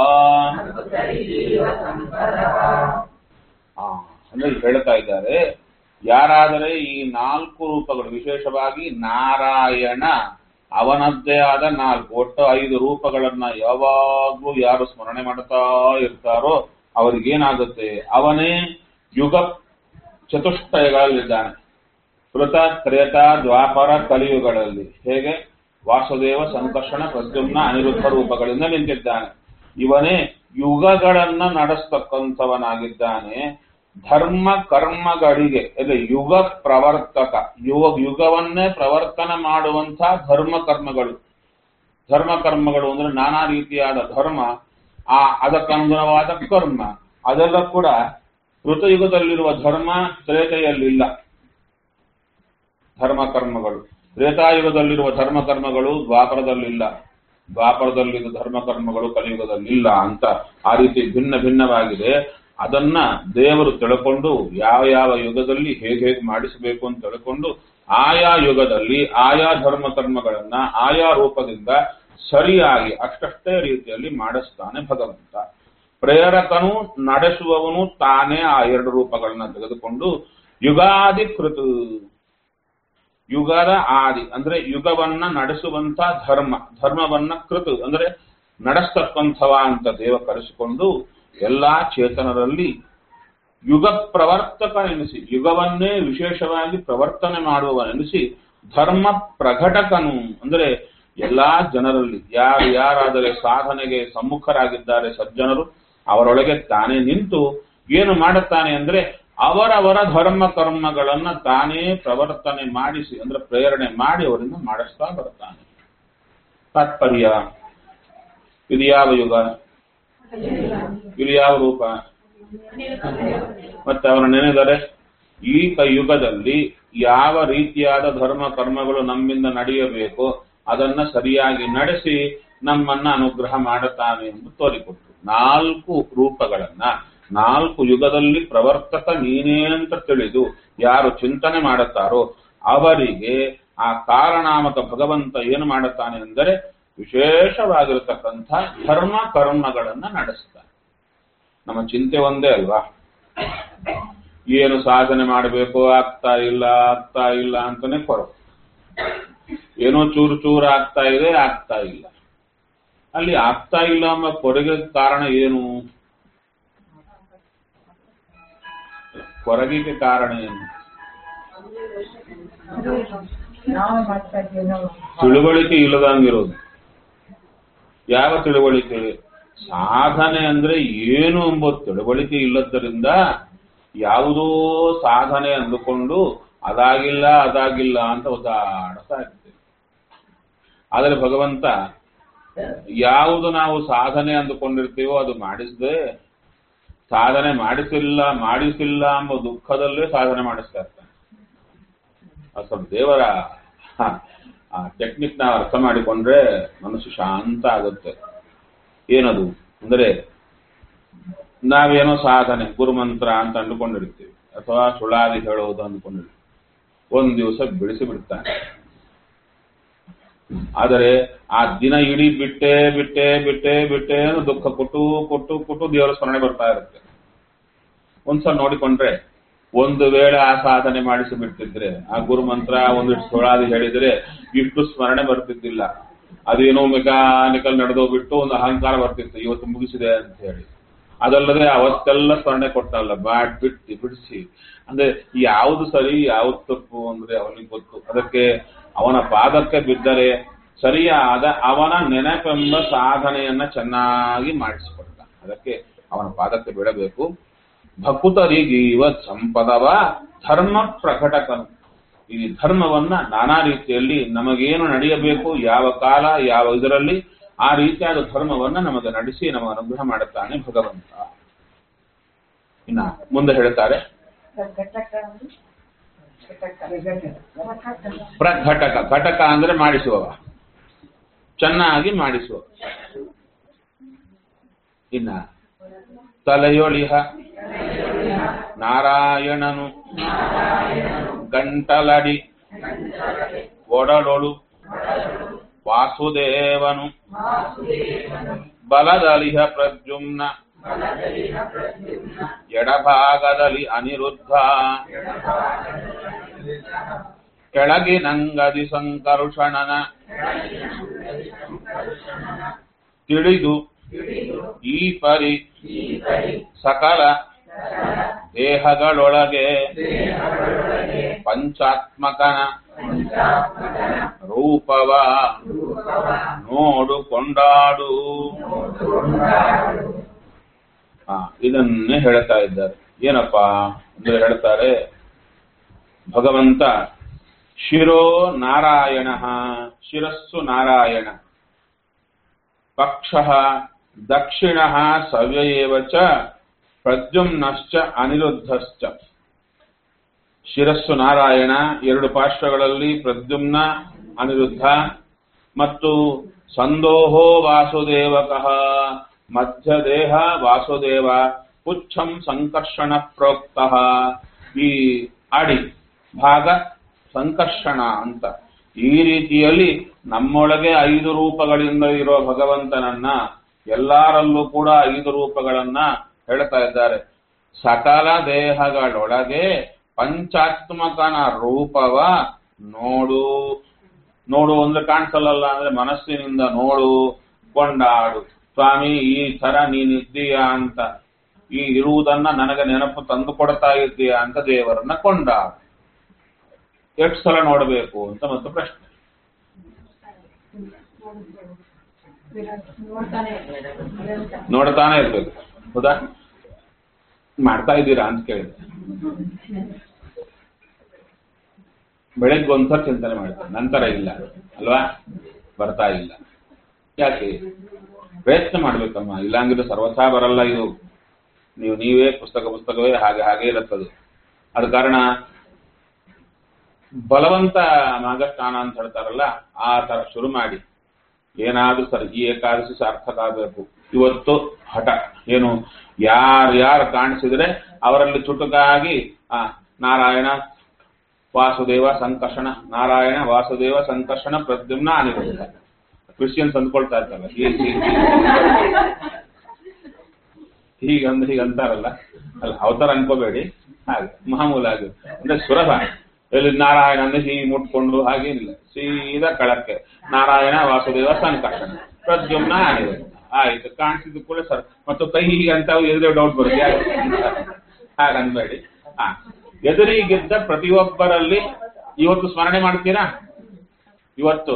[SPEAKER 1] ಆ, ಅಂದ್ರೆ ಇಲ್ಲಿ ಹೇಳ್ತಾ ಇದ್ದಾರೆ ಯಾರಾದರೆ ಈ ನಾಲ್ಕು ರೂಪಗಳು ವಿಶೇಷವಾಗಿ ನಾರಾಯಣ ಅವನದ್ದೇ ಆದ ನಾಲ್ಕು ಒಟ್ಟು ಐದು ರೂಪಗಳನ್ನ ಯಾವಾಗ್ಲೂ ಯಾರು ಸ್ಮರಣೆ ಮಾಡ್ತಾ ಇರ್ತಾರೋ ಅವ್ರಿಗೇನಾಗುತ್ತೆ ಅವನೇ ಯುಗ ಚತುಷ್ಟಯಗಳಲ್ಲಿದ್ದಾನೆ ಕೃತ ತ್ರೇತ ದ್ವಾಪರ ಕಲಿಯುಗಳಲ್ಲಿ ಹೇಗೆ ವಾಸುದೇವ ಸಂಕರ್ಷಣ ಪ್ರದ್ಯುಮ್ನ ಅನಿರುದ್ಧ ರೂಪಗಳಿಂದ ನಿಂತಿದ್ದಾನೆ ಇವನೇ ಯುಗಗಳನ್ನ ನಡೆಸ್ತಕ್ಕಂಥವನಾಗಿದ್ದಾನೆ ಧರ್ಮ ಕರ್ಮಗಳಿಗೆ એટલે ಯುಗ ಪ್ರವರ್ತಕ ಯುಗ ಯುಗವನ್ನೇ ಪ್ರವರ್ತನ ಮಾಡುವಂಥ ಧರ್ಮ ಕರ್ಮಗಳು ಧರ್ಮ ಕರ್ಮಗಳು ಅಂದ್ರೆ ನಾನಾ ರೀತಿಯಾದ ಧರ್ಮ ಆ ಅದಕ್ಕನುಗುಣವಾದ ಕರ್ಮ ಅದೆಲ್ಲ ಕೂಡ ಕೃತಯುಗದಲ್ಲಿರುವ ಧರ್ಮ ತ್ರೇತೆಯಲ್ಲಿಲ್ಲ ಧರ್ಮ ಕರ್ಮಗಳು ತ್ರೇತಾಯುಗದಲ್ಲಿರುವ ಧರ್ಮ ಕರ್ಮಗಳು ದ್ವಾಪರದಲ್ಲಿಲ್ಲ ದ್ವಾಪರದಲ್ಲಿರುವ ಧರ್ಮ ಕರ್ಮಗಳು ಕಲಿಯುಗದಲ್ಲಿಲ್ಲ ಅಂತ ಆ ರೀತಿ ಭಿನ್ನ ಭಿನ್ನವಾಗಿದೆ ಅದನ್ನ ದೇವರು ತಿಳ್ಕೊಂಡು ಯಾವ ಯಾವ ಯುಗದಲ್ಲಿ ಹೇಗೆ ಹೇಗೆ ಮಾಡಿಸಬೇಕು ಅಂತ ತಿಳ್ಕೊಂಡು ಆಯಾ ಯುಗದಲ್ಲಿ ಆಯಾ ಧರ್ಮ ಕರ್ಮಗಳನ್ನ ಆಯಾ ರೂಪದಿಂದ ಸರಿಯಾಗಿ ಅಷ್ಟಷ್ಟೇ ರೀತಿಯಲ್ಲಿ ಮಾಡಿಸ್ತಾನೆ ಭಗವಂತ ಪ್ರೇರಕನು ನಡೆಸುವವನು ತಾನೇ ಆ ಎರಡು ರೂಪಗಳನ್ನ ತೆಗೆದುಕೊಂಡು ಯುಗಾಧಿಕೃತ ಯುಗದ ಆದಿ ಅಂದ್ರೆ ಯುಗವನ್ನ ನಡೆಸುವಂತ ಧರ್ಮ ಧರ್ಮವನ್ನ ಕೃತ ಅಂದ್ರೆ ನಡೆಸ್ತಕ್ಕಂಥವ ಅಂತ ದೇವ ಕರೆಸಿಕೊಂಡು ಎಲ್ಲಾ ಚೇತನರಲ್ಲಿ ಯುಗ ಪ್ರವರ್ತಕನೆನಿಸಿ ಯುಗವನ್ನೇ ವಿಶೇಷವಾಗಿ ಪ್ರವರ್ತನೆ ಮಾಡುವವನೆನಿಸಿ ಧರ್ಮ ಪ್ರಘಟಕನು ಅಂದ್ರೆ ಎಲ್ಲಾ ಜನರಲ್ಲಿ ಯಾರು ಯಾರಾದರೆ ಸಾಧನೆಗೆ ಸಮ್ಮುಖರಾಗಿದ್ದಾರೆ ಸಜ್ಜನರು ಅವರೊಳಗೆ ತಾನೇ ನಿಂತು ಏನು ಮಾಡುತ್ತಾನೆ ಅಂದ್ರೆ ಅವರವರ ಧರ್ಮ ಕರ್ಮಗಳನ್ನ ತಾನೇ ಪ್ರವರ್ತನೆ ಮಾಡಿಸಿ ಅಂದ್ರೆ ಪ್ರೇರಣೆ ಮಾಡಿ ಅವರಿಂದ ಮಾಡಿಸ್ತಾ ಬರ್ತಾನೆ ತಾತ್ಪರ್ಯ ಇದು ಯಾವ ಯುಗ ಇದು ಯಾವ ರೂಪ ಮತ್ತೆ ಅವರ ನೆನೆದರೆ ಈ ಕ- ಯುಗದಲ್ಲಿ ಯಾವ ರೀತಿಯಾದ ಧರ್ಮ ಕರ್ಮಗಳು ನಮ್ಮಿಂದ ನಡೆಯಬೇಕು ಅದನ್ನ ಸರಿಯಾಗಿ ನಡೆಸಿ ನಮ್ಮನ್ನ ಅನುಗ್ರಹ ಮಾಡುತ್ತಾನೆ ಎಂದು ತೋರಿಕೊಟ್ರು ನಾಲ್ಕು ರೂಪಗಳನ್ನ ನಾಲ್ಕು ಯುಗದಲ್ಲಿ ಪ್ರವರ್ತಕ ನೀನೇ ಅಂತ ತಿಳಿದು ಯಾರು ಚಿಂತನೆ ಮಾಡುತ್ತಾರೋ ಅವರಿಗೆ ಆ ಕಾರಣಾಮಕ ಭಗವಂತ ಏನು ಮಾಡುತ್ತಾನೆ ಎಂದರೆ ವಿಶೇಷವಾಗಿರತಕ್ಕಂಥ ಧರ್ಮ ಕರ್ಮಗಳನ್ನ ನಡೆಸ್ತಾನೆ ನಮ್ಮ ಚಿಂತೆ ಒಂದೇ ಅಲ್ವಾ ಏನು ಸಾಧನೆ ಮಾಡಬೇಕು ಆಗ್ತಾ ಇಲ್ಲ ಆಗ್ತಾ ಇಲ್ಲ ಅಂತಾನೆ ಕೊರಗು ಏನೋ ಚೂರು ಚೂರು ಆಗ್ತಾ ಇದೆ ಆಗ್ತಾ ಇಲ್ಲ ಅಲ್ಲಿ ಆಗ್ತಾ ಇಲ್ಲ ಎಂಬ ಕೊರಗೆ ಕಾರಣ ಏನು ಕೊರಗಿಗೆ ಕಾರಣ ಏನು
[SPEAKER 2] ನಾವು ಮಾಡ್ತಾ ಇದ್ದೀವಿ ನಾವು
[SPEAKER 1] ತಿಳುವಳಿಕೆ ಇಲ್ಲದಂಗಿರೋದು ಯಾವ ತಿಳುವಳಿಕೆ ಸಾಧನೆ ಅಂದ್ರೆ ಏನು ಎಂಬ ತಿಳುವಳಿಕೆ ಇಲ್ಲದ್ದರಿಂದ ಯಾವುದೋ ಸಾಧನೆ ಅಂದುಕೊಂಡು ಅದಾಗಿಲ್ಲ ಅದಾಗಿಲ್ಲ ಅಂತ ಒದ್ದಾಡ್ತಾ ಇರ್ತೀವಿ ಆದರೆ ಭಗವಂತ ಯಾವುದು ನಾವು ಸಾಧನೆ ಅಂದುಕೊಂಡಿರ್ತೀವೋ ಅದು ಮಾಡಿಸದೆ ಸಾಧನೆ ಮಾಡಿಸಿಲ್ಲ ಮಾಡಿಸಿಲ್ಲ ಎಂಬ ದುಃಖದಲ್ಲೇ ಸಾಧನೆ ಮಾಡಿಸ್ತಾ ಇರ್ತಾನೆ ಅದು ಸ್ವಲ್ಪ ದೇವರ ಆ ಟೆಕ್ನಿಕ್ ನಾವು ಅರ್ಥ ಮಾಡಿಕೊಂಡ್ರೆ ಮನಸ್ಸು ಶಾಂತ ಆಗುತ್ತೆ ಏನದು ಅಂದ್ರೆ ನಾವೇನೋ ಸಾಧನೆ ಗುರುಮಂತ್ರ ಅಂತ ಅಂದುಕೊಂಡಿರ್ತೀವಿ ಅಥವಾ ಸುಳಾದಿ ಹೇಳೋದು ಅಂದ್ಕೊಂಡಿರ್ತೀವಿ ಒಂದ್ ದಿವಸ ಬಿಡಿಸಿ ಬಿಡ್ತಾನೆ ಆದರೆ ಆ ದಿನ ಇಡೀ ಬಿಟ್ಟೆ ಬಿಟ್ಟೆ ಬಿಟ್ಟೆ ಬಿಟ್ಟೆ ಅನ್ನೋ ದುಃಖ ಕೊಟ್ಟು ಕೊಟ್ಟು ಕೊಟ್ಟು ದೇವರ ಸ್ಮರಣೆ ಬರ್ತಾ ಇರುತ್ತೆ ಒಂದ್ಸಲ ನೋಡಿಕೊಂಡ್ರೆ ಒಂದು ವೇಳೆ ಆ ಸಾಧನೆ ಮಾಡಿಸಿ ಬಿಡ್ತಿದ್ರೆ ಆ ಗುರು ಮಂತ್ರ ಒಂದಿಷ್ಟು ಸುಳಾದಿ ಹೇಳಿದ್ರೆ ಇಷ್ಟು ಸ್ಮರಣೆ ಬರ್ತಿದ್ದಿಲ್ಲ ಅದೇನೋ ಮೆಕ್ಯಾನಿಕಲ್ ನಡೆದೋಗ್ಬಿಟ್ಟು ಒಂದು ಅಹಂಕಾರ ಬರ್ತಿತ್ತು ಇವತ್ತು ಮುಗಿಸಿದೆ ಅಂತ ಹೇಳಿ ಅದಲ್ಲದೆ ಅವತ್ತೆಲ್ಲ ಸ್ಮರಣೆ ಕೊಟ್ಟಲ್ಲ ಬಾಟ್ ಬಿಟ್ಟು ಬಿಡಿಸಿ ಅಂದ್ರೆ ಯಾವುದು ಸರಿ ಯಾವುದು ತಪ್ಪು ಅಂದ್ರೆ ಅವನಿಗೆ ಗೊತ್ತು ಅದಕ್ಕೆ ಅವನ ಪಾದಕ್ಕೆ ಬಿದ್ದರೆ ಸರಿಯಾದ ಅವನ ನೆನಪೆಂಬ ಸಾಧನೆಯನ್ನ ಚೆನ್ನಾಗಿ ಮಾಡಿಸಿಕೊಡ್ತ ಅದಕ್ಕೆ ಅವನ ಪಾದಕ್ಕೆ ಬಿಡಬೇಕು ಭಕುತರಿಗೀವ ಸಂಪದವ ಧರ್ಮ ಪ್ರಕಟಕನು ಈ ಧರ್ಮವನ್ನ ನಾನಾ ರೀತಿಯಲ್ಲಿ ನಮಗೇನು ನಡೆಯಬೇಕು ಯಾವ ಕಾಲ ಯಾವ ಇದರಲ್ಲಿ ಆ ರೀತಿಯಾದ ಧರ್ಮವನ್ನ ನಮಗೆ ನಡೆಸಿ ನಮಗೆ ಅನುಗ್ರಹ ಮಾಡುತ್ತಾನೆ ಭಗವಂತ ಇನ್ನ ಮುಂದೆ ಹೇಳ್ತಾರೆ
[SPEAKER 2] ಘಟಕ ಅಂದ್ರೆ ಘಟಕ
[SPEAKER 1] ಪ್ರಘಟಕ ಘಟಕ ಅಂದ್ರೆ ಮಾಡಿಸುವವ ಚೆನ್ನಾಗಿ ಮಾಡಿಸುವ ಇನ್ನ ತಲೆಯೊಳಿಹ ನಾರಾಯಣನು ಗಂಟಲಡಿ ಒಡಲೊಳು ವಾಸುದೇವನು ಬಲದಲಿಹ ಪ್ರದ್ಯುಮ್ನ ಎಡಭಾಗದಲ್ಲಿ ಅನಿರುದ್ಧ ಕೆಳಗಿನಂಗದಿ ಸಂಕರುಷಣನ ತಿಳಿದು ಈ ಪರಿ ಸಕಲ ದೇಹಗಳೊಳಗೆ ಪಂಚಾತ್ಮಕನ ರೂಪವ ನೋಡು ಕೊಂಡಾಡು ಆ, ಇದನ್ನೇ ಹೇಳ್ತಾ ಇದ್ದಾರೆ ಏನಪ್ಪಾ ಅಂದ್ರೆ ಹೇಳ್ತಾರೆ ಭಗವಂತ ಶಿರೋ ನಾರಾಯಣ ಶಿರಸ್ಸು ನಾರಾಯಣ ಪಕ್ಷ ದಕ್ಷಿಣ ಸವ್ಯಯೇವ ಚ ಪ್ರದ್ಯುಮ್ನಶ್ಚ ಅನಿರುದ್ಧಶ್ಚ ಶಿರಸ್ಸು ನಾರಾಯಣ ಎರಡು ಪಾರ್ಶ್ವಗಳಲ್ಲಿ ಪ್ರದ್ಯುಮ್ನ ಅನಿರುದ್ಧ ಮತ್ತು ಸಂದೋಹೋ ವಾಸುದೇವಕಃ ಮಧ್ಯದೇಹ ವಾಸುದೇವ ಪುಚ್ಛಂ ಸಂಕರ್ಷಣ ಪ್ರೋಕ್ತ ಈ ಅಡಿ ಭಾಗ ಸಂಕರ್ಷಣ ಅಂತ ಈ ರೀತಿಯಲ್ಲಿ ನಮ್ಮೊಳಗೆ ಐದು ರೂಪಗಳಿಂದ ಇರೋ ಭಗವಂತನನ್ನ ಎಲ್ಲರಲ್ಲೂ ಕೂಡ ಐದು ರೂಪಗಳನ್ನ ಹೇಳ್ತಾ ಇದ್ದಾರೆ ಸಕಲ ದೇಹಗಳೊಳಗೆ ಪಂಚಾತ್ಮಕನ ರೂಪವ ನೋಡು ನೋಡು ಅಂದ್ರೆ ಕಾಣಿಸಲ್ಲ ಅಂದ್ರೆ ಮನಸ್ಸಿನಿಂದ ನೋಡು ಕೊಂಡಾಡು ಸ್ವಾಮಿ ಈ ತರ ನೀನಿದ್ದೀಯಾ ಅಂತ ಈ ಇರುವುದನ್ನ ನನಗೆ ನೆನಪು ತಂದು ಕೊಡ್ತಾ ಇದ್ದೀಯಾ ಅಂತ ದೇವರನ್ನ ಕೊಂಡಾಡು ಎಷ್ಟು ಸಲ ನೋಡಬೇಕು ಅಂತ ಮತ್ತು ಪ್ರಶ್ನೆ
[SPEAKER 2] ನೋಡ್ತಾನೆ ಇರ್ಬೇಕು.
[SPEAKER 1] ನೋಡ್ತಾನೆ ಇರ್ಬೇಕು ಹೌದಾ ಮಾಡ್ತಾ ಇದ್ದೀರಾ ಅಂತ ಕೇಳಿದೆ ಬೆಳಗ್ಗೆ ಒಂದ್ಸಲ ಚಿಂತನೆ ಮಾಡ್ತಾರೆ ನಂತರ ಇಲ್ಲ ಅಲ್ವಾ ಬರ್ತಾ ಇಲ್ಲ ಯಾಕೆ ಪ್ರಯತ್ನ ಮಾಡ್ಬೇಕಮ್ಮ ಇಲ್ಲಾಂಗಿದ್ರೆ ಸರ್ವಥಾ ಬರಲ್ಲ ಇದು ನೀವು ನೀವೇ ಪುಸ್ತಕ ಪುಸ್ತಕವೇ ಹಾಗೆ ಹಾಗೆ ಇರುತ್ತದು ಅದ ಕಾರಣ ಬಲವಂತ ಮಾಗಸ್ನಾನ ಅಂತ ಹೇಳ್ತಾರಲ್ಲ ಆ ತರ ಶುರು ಮಾಡಿ ಏನಾದ್ರೂ ಸರಿ ಈ ಏಕಾದಶಿ ಸಾರ್ಥಕ ಆಗಬೇಕು ಇವತ್ತು ಹಠ ಏನು ಯಾರು ಯಾರು ಕಾಣಿಸಿದ್ರೆ ಅವರಲ್ಲಿ ಚುಟುಕಾಗಿ ಆ ನಾರಾಯಣ ವಾಸುದೇವ ಸಂಕರ್ಷಣ ನಾರಾಯಣ ವಾಸುದೇವ ಸಂಕರ್ಷಣ ಪ್ರದ್ಯುಮ್ನ ಅನಿರುದ್ಧ ಕ್ರಿಶ್ಚಿಯನ್ಸ್ ಅಂದ್ಕೊಳ್ತಾ ಇರ್ತಾರೆ ಹೀಗೆ ಹೀಗಂದ್ ಹೀಗೆ ಅಂತಾರಲ್ಲ ಅಲ್ಲ ಅವತಾರ ಅನ್ಕೋಬೇಡಿ ಹಾಗೆ ಮಾಮೂಲಾಗಿ ಅಂದ್ರೆ ಸುಲಭ ಎಲ್ಲಿ ನಾರಾಯಣ ಅಂದ್ರೆ ಹೀಗೆ ಮುಟ್ಕೊಂಡು ಹಾಗೇನಿಲ್ಲ ಸೀದಾ ಕಳಕ್ಕೆ ನಾರಾಯಣ ವಾಸುದೇವ ಸಂಕರ್ಷಣ ಪ್ರದ್ಯುಮ್ನ ಅನಿರುದ್ಧ ಆಯ್ತು ಕಾಣಿಸಿದ ಕೂಡ ಸರ್ ಮತ್ತು ಕೈ ಹೀಗೆ ಅಂತ ಎದುರೇ ಡೌಟ್ ಬರುತ್ತೆ ಯಾಕೆ? ಹಾಗನ್ಬೇಡಿ ಹಾ ಎದುರಿಗಿದ್ದ ಪ್ರತಿಯೊಬ್ಬರಲ್ಲಿ ಇವತ್ತು ಸ್ಮರಣೆ ಮಾಡ್ತೀರಾ ಇವತ್ತು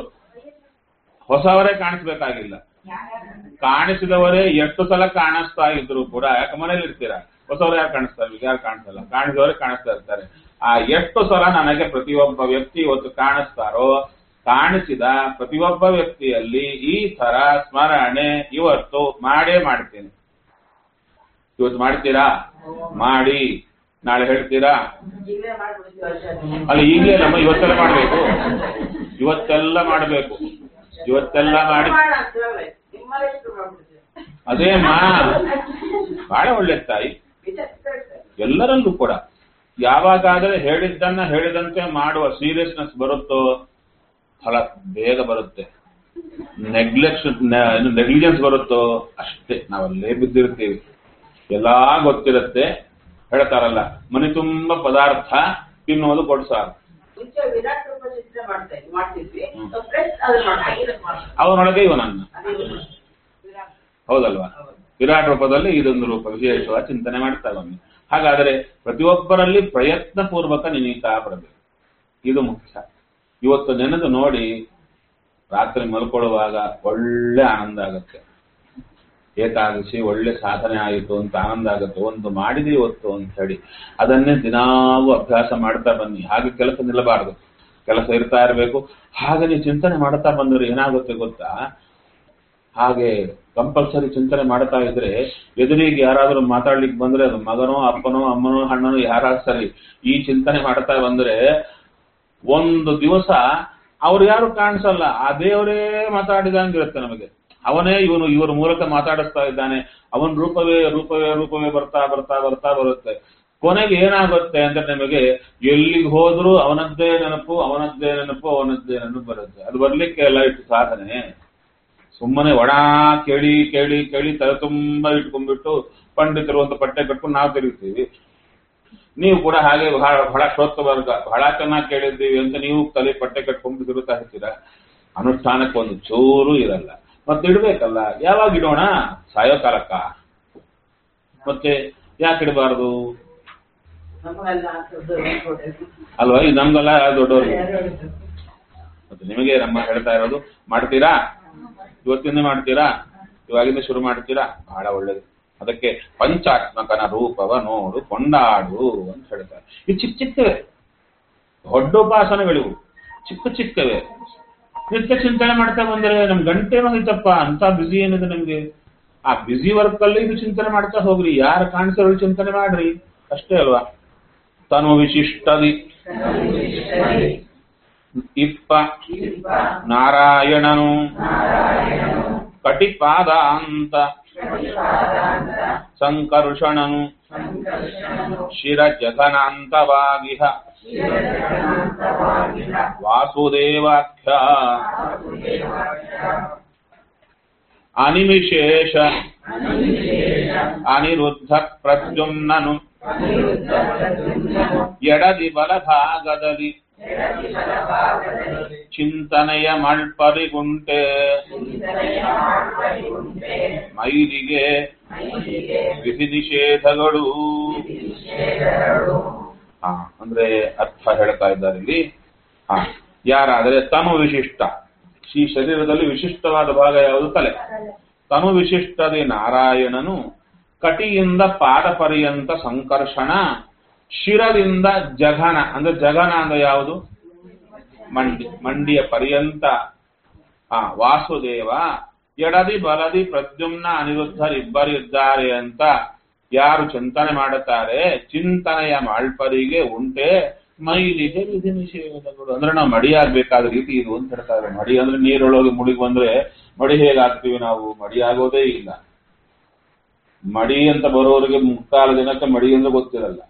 [SPEAKER 1] ಹೊಸವರೇ ಕಾಣಿಸ್ಬೇಕಾಗಿಲ್ಲ ಕಾಣಿಸಿದವರೇ ಎಷ್ಟು ಸಲ ಕಾಣಿಸ್ತಾ ಇದ್ರು ಕೂಡ ಯಾಕೆ ಮನೇಲಿ ಇರ್ತೀರಾ ಹೊಸವರು ಯಾರು ಕಾಣಿಸ್ತಾರೆ ಯಾರು ಕಾಣಿಸಲ್ಲ ಕಾಣಿಸಿದವರೇ ಕಾಣಿಸ್ತಾ ಇರ್ತಾರೆ ಆ ಎಷ್ಟು ಸಲ ನನಗೆ ಪ್ರತಿಯೊಬ್ಬ ವ್ಯಕ್ತಿ ಇವತ್ತು ಕಾಣಿಸ್ತಾರೋ ಕಾಣಿಸಿದ ಪ್ರತಿಯೊಬ್ಬ ವ್ಯಕ್ತಿಯಲ್ಲಿ ಈ ತರ ಸ್ಮರಣೆ ಇವತ್ತು ಮಾಡೇ ಮಾಡ್ತೀನಿ ಇವತ್ತು ಮಾಡ್ತೀರಾ ಮಾಡಿ ನಾಳೆ ಹೇಳ್ತೀರಾ
[SPEAKER 3] ಈಗಲೇ ಮಾಡ್ಬಿಡ್ತೀವಿ ವರ್ಷ
[SPEAKER 1] ಅಲ್ಲ ಈಗಲೇ ನಮ್ಮ ಇವತ್ತೆಲ್ಲ ಮಾಡ್ಬೇಕು ಇವತ್ತೆಲ್ಲ ಮಾಡ್ಬೇಕು ಇವತ್ತೆಲ್ಲ ಮಾಡಿ
[SPEAKER 3] ನಿಮ್ಮಲ್ಲೇ ಶುರು ಮಾಡ್ಬಿಡ್ತೀವಿ
[SPEAKER 1] ಅದೇ ಮಾ ಬಹಳ ಒಳ್ಳೆ ತಾಯಿ ಎಲ್ಲರಲ್ಲೂ ಕೂಡ ಯಾವಾಗಾದರೆ ಹೇಳಿದ್ದನ್ನ ಹೇಳಿದಂತೆ ಮಾಡುವ ಸೀರಿಯಸ್ನೆಸ್ ಬರುತ್ತೋ ಫಲ ಬೇಗ ಬರುತ್ತೆ ನೆಗ್ಲೆಕ್ಷನ್ ನೆಗ್ಲಿಜೆನ್ಸ್ ಬರುತ್ತೋ ಅಷ್ಟೇ ನಾವಲ್ಲೇ ಬಿದ್ದಿರ್ತೀವಿ ಎಲ್ಲಾ ಗೊತ್ತಿರುತ್ತೆ ಹೇಳ್ತಾರಲ್ಲ ಮನೆ ತುಂಬಾ ಪದಾರ್ಥ ತಿನ್ನೋದು ಕೊಡ್ಸಾರು
[SPEAKER 3] ಮುಂಚೆ ವಿರಾಟ್ ರೂಪ ಚಿತ್ರ ಮಾಡ್ತಾ ಇದ್ವಿ ಮಾಡ್ತಿದ್ವಿ
[SPEAKER 1] ಹ್ಮ್.
[SPEAKER 3] ಫ್ರೆಶ್ ಅದನ್ನ ಮಾಡ್ತಾ ಇದ್ವಿ.
[SPEAKER 1] ಅವನೊಳಗೆ ಇವನನ್ನ
[SPEAKER 3] ಅದೇ ವಿರಾಟ್
[SPEAKER 1] ಹೌದಲ್ವಾ ವಿರಾಟ್ ರೂಪದಲ್ಲಿ ಇದೊಂದು ರೂಪ ವಿಶೇಷವಾಗಿ ಚಿಂತನೆ ಮಾಡ್ತಾ ಬನ್ನಿ ಹಾಗಾದರೆ ಪ್ರತಿಯೊಬ್ಬರಲ್ಲಿ ಪ್ರಯತ್ನ ಪೂರ್ವಕ ನೆನೀತಾ ಬರಬೇಕು ಇದು ಮುಖ್ಯ ಇವತ್ತು ನೆನೆದು ನೋಡಿ ರಾತ್ರಿ ಮಲ್ಕೊಳ್ಳುವಾಗ ಒಳ್ಳೆ ಆನಂದ ಆಗುತ್ತೆ ಏಕಾದಶಿ ಒಳ್ಳೆ ಸಾಧನೆ ಆಯಿತು ಅಂತ ಆನಂದ ಆಗುತ್ತೆ ಒಂದು ಮಾಡಿದೆ ಇವತ್ತು ಅಂತ ಹೇಳಿ ಅದನ್ನೇ ದಿನಾವು ಅಭ್ಯಾಸ ಮಾಡ್ತಾ ಬನ್ನಿ ಹಾಗೆ ಕೆಲಸ ನಿಲ್ಲಬಾರದು ಕೆಲಸ ಇರ್ತಾ ಇರಬೇಕು ಹಾಗೆ ನೀವು ಚಿಂತನೆ ಮಾಡ್ತಾ ಬಂದ್ರೆ ಏನಾಗುತ್ತೆ ಗೊತ್ತಾ ಹಾಗೆ ಕಂಪಲ್ಸರಿ ಚಿಂತನೆ ಮಾಡ್ತಾ ಇದ್ರೆ ಎದುರಿಗೆ ಯಾರಾದ್ರೂ ಮಾತಾಡ್ಲಿಕ್ಕೆ ಬಂದ್ರೆ ಅದು ಮಗನೋ ಅಪ್ಪನೋ ಅಮ್ಮನೋ ಅಣ್ಣನೋ ಯಾರಾದ್ರೂ ಸರಿ ಈ ಚಿಂತನೆ ಮಾಡ್ತಾ ಬಂದ್ರೆ ಒಂದು ದಿವಸ ಅವ್ರು ಯಾರು ಕಾಣಿಸಲ್ಲ ಆ ದೇವರೇ ಮಾತಾಡಿದಂಗಿರುತ್ತೆ ನಮಗೆ ಅವನೇ ಇವನು ಇವರ ಮೂಲಕ ಮಾತಾಡಿಸ್ತಾ ಇದ್ದಾನೆ ಅವನ ರೂಪವೇ ರೂಪವೇ ರೂಪವೇ ಬರ್ತಾ ಬರ್ತಾ ಬರ್ತಾ ಬರುತ್ತೆ ಕೊನೆಗೆ ಏನಾಗುತ್ತೆ ಅಂದ್ರೆ ನಿಮಗೆ ಎಲ್ಲಿಗೆ ಹೋದ್ರೂ ಅವನದ್ದೇ ನೆನಪು ಅವನದ್ದೇ ನೆನಪು ಅವನದ್ದೇ ನೆನಪು ಬರುತ್ತೆ ಅದು ಬರ್ಲಿಕ್ಕೆ ಎಲ್ಲ ಇಟ್ಟು ಸಾಧನೆ ಸುಮ್ಮನೆ ಒಣ ಕೇಳಿ ಕೇಳಿ ಕೇಳಿ ತಲೆ ತುಂಬಾ ಇಟ್ಕೊಂಡ್ಬಿಟ್ಟು ಪಂಡಿತರು ಅಂತ ಪಟ್ಟೆ ಕಟ್ಕೊಂಡು ನಾವು ತಿರುಗ್ತೀವಿ ನೀವು ಕೂಡ ಹಾಗೆ ಬಹಳ ಬಹಳ ಶ್ರೋತ ವರ್ಗ ಬಹಳ ಚೆನ್ನಾಗಿ ಕೇಳಿದ್ದೀವಿ ಅಂತ ನೀವು ತಲೆ ಪಟ್ಟೆ ಕಟ್ಕೊಂಡು ತಿರುಗ್ತಾ ಇರ್ತೀರಾ ಅನುಷ್ಠಾನಕ್ಕೆ ಒಂದು ಚೂರು ಇರಲ್ಲ ಮತ್ತೆ ಇಡ್ಬೇಕಲ್ಲ ಯಾವಾಗ ಇಡೋಣ ಸಾಯೋ ಕಾಲಕ್ಕ ಮತ್ತೆ ಯಾಕೆ ಇಡಬಾರದು
[SPEAKER 3] ನಮಗೆಲ್ಲ ದೊಡ್ಡ
[SPEAKER 1] ಅಲ್ವಾ ಇದು ನಮ್ಗೆಲ್ಲ ದೊಡ್ಡವ್ರಿಗೆ ಮತ್ತೆ ನಿಮಗೆ ನಮ್ಮ ಹೇಳ್ತಾ ಇರೋದು ಮಾಡ್ತೀರಾ ಇವತ್ತಿಂದ ಮಾಡ್ತೀರಾ ಇವಾಗಿಂದ ಶುರು ಮಾಡ್ತೀರಾ ಬಹಳ ಒಳ್ಳೇದು ಅದಕ್ಕೆ ಪಂಚಾತ್ಮಕನ ರೂಪವ ನೋಡು ಕೊಂಡಾಡು ಅಂತ ಹೇಳ್ತಾರೆ ಇದು ಚಿಕ್ಕ ಚಿಕ್ಕವೇ ದೊಡ್ಡ ಉಪಾಸನೆಗಳಿವು ಚಿಕ್ಕ ಚಿಕ್ಕವೇ ನಿತ್ಯ ಚಿಂತನೆ ಮಾಡ್ತಾ ಬಂದರೆ ನಮ್ ಗಂಟೆ ಮುಗಿತಪ್ಪ ಅಂತ ಬ್ಯುಸಿ ಏನಿದೆ ನಮ್ಗೆ ಆ ಬ್ಯುಸಿ ವರ್ಕ್ ಅಲ್ಲಿ ಇದು ಚಿಂತನೆ ಮಾಡ್ತಾ ಹೋಗ್ರಿ ಯಾರು ಕಾಣಿಸೋರು ಚಿಂತನೆ ಮಾಡ್ರಿ ಅಷ್ಟೇ ಅಲ್ವಾ ತನು ವಿಶಿಷ್ಟದಿ ಇಪ್ಪ ನಾರಾಯಣನು ಕಟಿಪಾದಾಂತ ಸಂಕರ್ಷಣನು ಶಿರ ಜಗನಾಂತವಾಗಿಹ ವಾಸುದೇವಾಖ್ಯ ಅನಿಮಿಶೇಷ ಅನಿರುದ್ಧ ಪ್ರದ್ಯುಮ್ನನು ಎಡದಿ ಬಲಭಾಗದಲ್ಲಿ ಚಿಂತನೆಯ ಮಳ್ಪರಿಗುಂಟೆ ಮೈಲಿಗೆ ವಿಧಿ ನಿಷೇಧಗಳು ಹಾ ಅಂದ್ರೆ ಅರ್ಥ ಹೇಳ್ತಾ ಇದ್ದಾರೆ ಇಲ್ಲಿ ಹಾ ಯಾರಾದರೆ ತನು ವಿಶಿಷ್ಟ ಈ ಶರೀರದಲ್ಲಿ ವಿಶಿಷ್ಟವಾದ ಭಾಗ ಯಾವುದು ತಲೆ ತನು ವಿಶಿಷ್ಟದಿ ನಾರಾಯಣನು ಕಟಿಯಿಂದ ಪಾದ ಪರ್ಯಂತ ಸಂಕರ್ಷಣ ಶಿರದಿಂದ ಜಘನ ಅಂದ್ರೆ ಜಘನ ಅಂದ್ರೆ ಯಾವುದು ಮಂಡಿ ಮಂಡಿಯ ಪರ್ಯಂತ ಆ ವಾಸುದೇವ ಎಡದಿ ಬಲದಿ ಪ್ರದ್ಯುಮ್ನ ಅನಿರುದ್ಧರಿಬ್ಬರಿದ್ದಾರೆ ಅಂತ ಯಾರು ಚಿಂತನೆ ಮಾಡುತ್ತಾರೆ ಚಿಂತನೆಯ ಮಾಳ್ಪರಿಗೆ ಉಂಟೆ ಮೈಲಿಗೆ ವಿಧಿ ನಿಷೇಧಗಳು ಅಂದ್ರೆ ನಾವು ಮಡಿ ಆಗ್ಬೇಕಾದ ರೀತಿ ಇದು ಅಂತ ಹೇಳ್ತಾರೆ ಮಡಿ ಅಂದ್ರೆ ನೀರೊಳಗೆ ಮುಳುಗಿ ಬಂದ್ರೆ ಮಡಿ ಹೇಗಾಗ್ತೀವಿ ನಾವು ಮಡಿ ಆಗೋದೇ ಇಲ್ಲ ಮಡಿ ಅಂತ ಬರೋರಿಗೆ ಮುಕ್ಕಾಲು ದಿನಕ್ಕೆ ಮಡಿ ಅಂದ್ರೆ ಗೊತ್ತಿರಲ್ಲ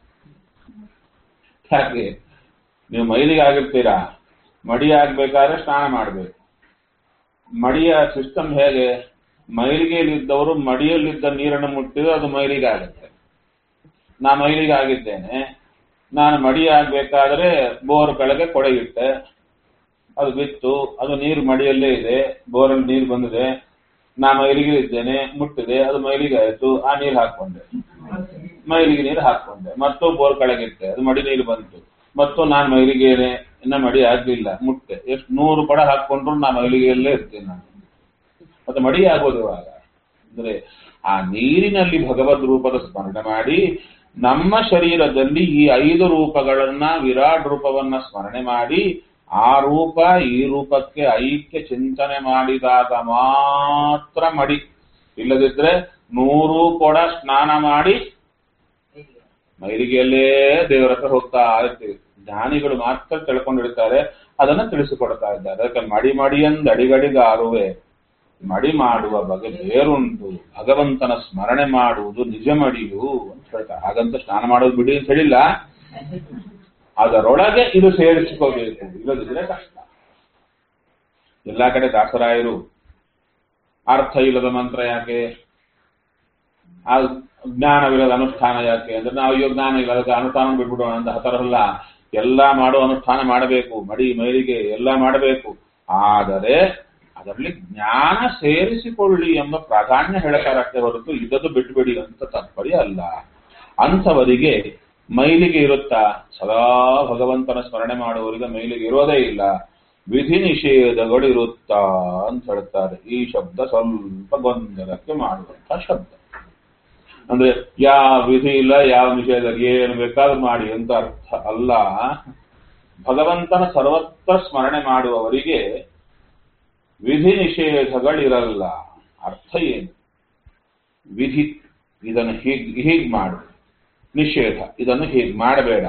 [SPEAKER 1] ಯಾಕೆ ನೀವು ಮೈಲಿಗೆ ಆಗಿರ್ತೀರಾ ಮಡಿ ಆಗ್ಬೇಕಾದ್ರೆ ಸ್ನಾನ ಮಾಡ್ಬೇಕು ಮಡಿಯ ಸಿಸ್ಟಮ್ ಹೇಗೆ ಮೈಲಿಗೆಯಲ್ಲಿದ್ದವರು ಮಡಿಯಲ್ಲಿದ್ದ ನೀರನ್ನು ಮುಟ್ಟಿದ್ರೆ ಅದು ಮೈಲಿಗೆ ಆಗುತ್ತೆ ನಾ ಮೈಲಿಗೆ ಆಗಿದ್ದೇನೆ ನಾನು ಮಡಿ ಆಗ್ಬೇಕಾದ್ರೆ ಬೋರ್ ಕೆಳಗೆ ಕೊಡೆಗಿಟ್ಟೆ ಅದು ಬಿತ್ತು ಅದು ನೀರು ಮಡಿಯಲ್ಲೇ ಇದೆ ಬೋರಲ್ಲಿ ನೀರು ಬಂದಿದೆ ನಾ ಮೈಲಿಗೆ ಇದ್ದೇನೆ ಮುಟ್ಟಿದೆ ಅದು ಮೈಲಿಗೆ ಆಯ್ತು ಆ ನೀರು ಹಾಕೊಂಡೆ ಮೈಲಿಗೆ ನೀರು ಹಾಕೊಂಡೆ ಮತ್ತು ಬೋರ್ ಕೆಳಗಿಟ್ಟೆ ಅದು ಮಡಿ ನೀರು ಬಂತು ಮತ್ತು ನಾನು ಮೈಲಿಗೆನೆ ಇನ್ನ ಮಡಿ ಆಗ್ಲಿಲ್ಲ ಮುಟ್ಟೆ ಎಷ್ಟು ನೂರು ಕೊಡ ಹಾಕೊಂಡ್ರು ನಾ ಮೈಲಿಗೆಯಲ್ಲೇ ಇರ್ತೀನಿ ನಾನು ಮತ್ತೆ ಮಡಿ ಆಗೋದು ಇವಾಗ ಅಂದ್ರೆ ಆ ನೀರಿನಲ್ಲಿ ಭಗವದ್ ರೂಪದ ಸ್ಮರಣೆ ಮಾಡಿ ನಮ್ಮ ಶರೀರದಲ್ಲಿ ಈ ಐದು ರೂಪಗಳನ್ನ ವಿರಾಟ್ ರೂಪವನ್ನ ಸ್ಮರಣೆ ಮಾಡಿ ಆ ರೂಪ ಈ ರೂಪಕ್ಕೆ ಐಕ್ಯ ಚಿಂತನೆ ಮಾಡಿದಾಗ ಮಾತ್ರ ಮಡಿ ಇಲ್ಲದಿದ್ರೆ ನೂರು ಕೊಡ ಸ್ನಾನ ಮಾಡಿ ಮೈಲಿಗೆಯಲ್ಲೇ ದೇವರ ಹತ್ರ ಹೋಗ್ತಾ ಇರ್ತೀವಿ ಜ್ಞಾನಿಗಳು ಮಾತ್ರ ತಿಳ್ಕೊಂಡಿರ್ತಾರೆ ಅದನ್ನ ತಿಳಿಸಿಕೊಡ್ತಾ ಇದ್ದಾರೆ ಅದಕ್ಕೆ ಮಡಿ ಮಡಿಯಂದ್ ಅಡಿಗಡಿಗಾರುವೆ ಮಡಿ ಮಾಡುವ ಬಗೆ ಬೇರುಂಟು ಭಗವಂತನ ಸ್ಮರಣೆ ಮಾಡುವುದು ನಿಜ ಮಡಿಯು ಅಂತ ಹೇಳ್ತಾರೆ ಹಾಗಂತ ಸ್ನಾನ ಮಾಡೋದು ಬಿಡಿ ಅಂತ ಹೇಳಿಲ್ಲ ಅದರೊಳಗೆ ಇದು ಸೇರಿಸಿಕೋಬೇಕು ಇಲ್ಲದಿದ್ರೆ ಕಷ್ಟ ಎಲ್ಲಾ ಕಡೆ ದಾಸರಾಯರು ಅರ್ಥ ಇಲ್ಲದ ಮಂತ್ರ ಯಾಕೆ ಆ ಜ್ಞಾನವಿಲ್ಲದ ಅನುಷ್ಠಾನ ಯಾಕೆ ಅಂದ್ರೆ ನಾವು ಅಯ್ಯೋ ಜ್ಞಾನ ಇಲ್ಲ ಅದಕ್ಕೆ ಅನುಷ್ಠಾನ ಬಿಟ್ಬಿಡೋಣ ಅಂತ ಹತರಲ್ಲ ಎಲ್ಲ ಮಾಡೋ ಅನುಷ್ಠಾನ ಮಾಡಬೇಕು ಮಡಿ ಮೈಲಿಗೆ ಎಲ್ಲ ಮಾಡಬೇಕು ಆದರೆ ಅದರಲ್ಲಿ ಜ್ಞಾನ ಸೇರಿಸಿಕೊಳ್ಳಿ ಎಂಬ ಪ್ರಾಧಾನ್ಯ ಹೇಳ್ತಾರಷ್ಟೇ ಹೊರತು ಇದದು ಬಿಟ್ಬಿಡಿ ಅಂತ ತಾತ್ಪರ್ಯ ಅಲ್ಲ ಅಂಥವರಿಗೆ ಮೈಲಿಗೆ ಇರುತ್ತಾ ಸದಾ ಭಗವಂತನ ಸ್ಮರಣೆ ಮಾಡುವವರಿಗೆ ಮೈಲಿಗೆ ಇರೋದೇ ಇಲ್ಲ ವಿಧಿ ನಿಷೇಧಗಳು ಇರುತ್ತಾ ಅಂತ ಹೇಳ್ತಾರೆ ಈ ಶಬ್ದ ಸ್ವಲ್ಪ ಗೊಂದಲಕ್ಕೆ ಮಾಡುವಂತ ಶಬ್ದ ಅಂದ್ರೆ ಯಾವ ವಿಧಿ ಇಲ್ಲ ಯಾವ ನಿಷೇಧ ಏನು ಬೇಕಾದ್ರೂ ಮಾಡಿ ಅಂತ ಅರ್ಥ ಅಲ್ಲ ಭಗವಂತನ ಸರ್ವತ್ರ ಸ್ಮರಣೆ ಮಾಡುವವರಿಗೆ ವಿಧಿ ನಿಷೇಧಗಳಿರಲ್ಲ ಅರ್ಥ ಏನು ವಿಧಿ ಇದನ್ನು ಹೀಗ್ ಹೀಗ್ ಮಾಡು ನಿಷೇಧ ಇದನ್ನು ಹೀಗೆ ಮಾಡಬೇಡ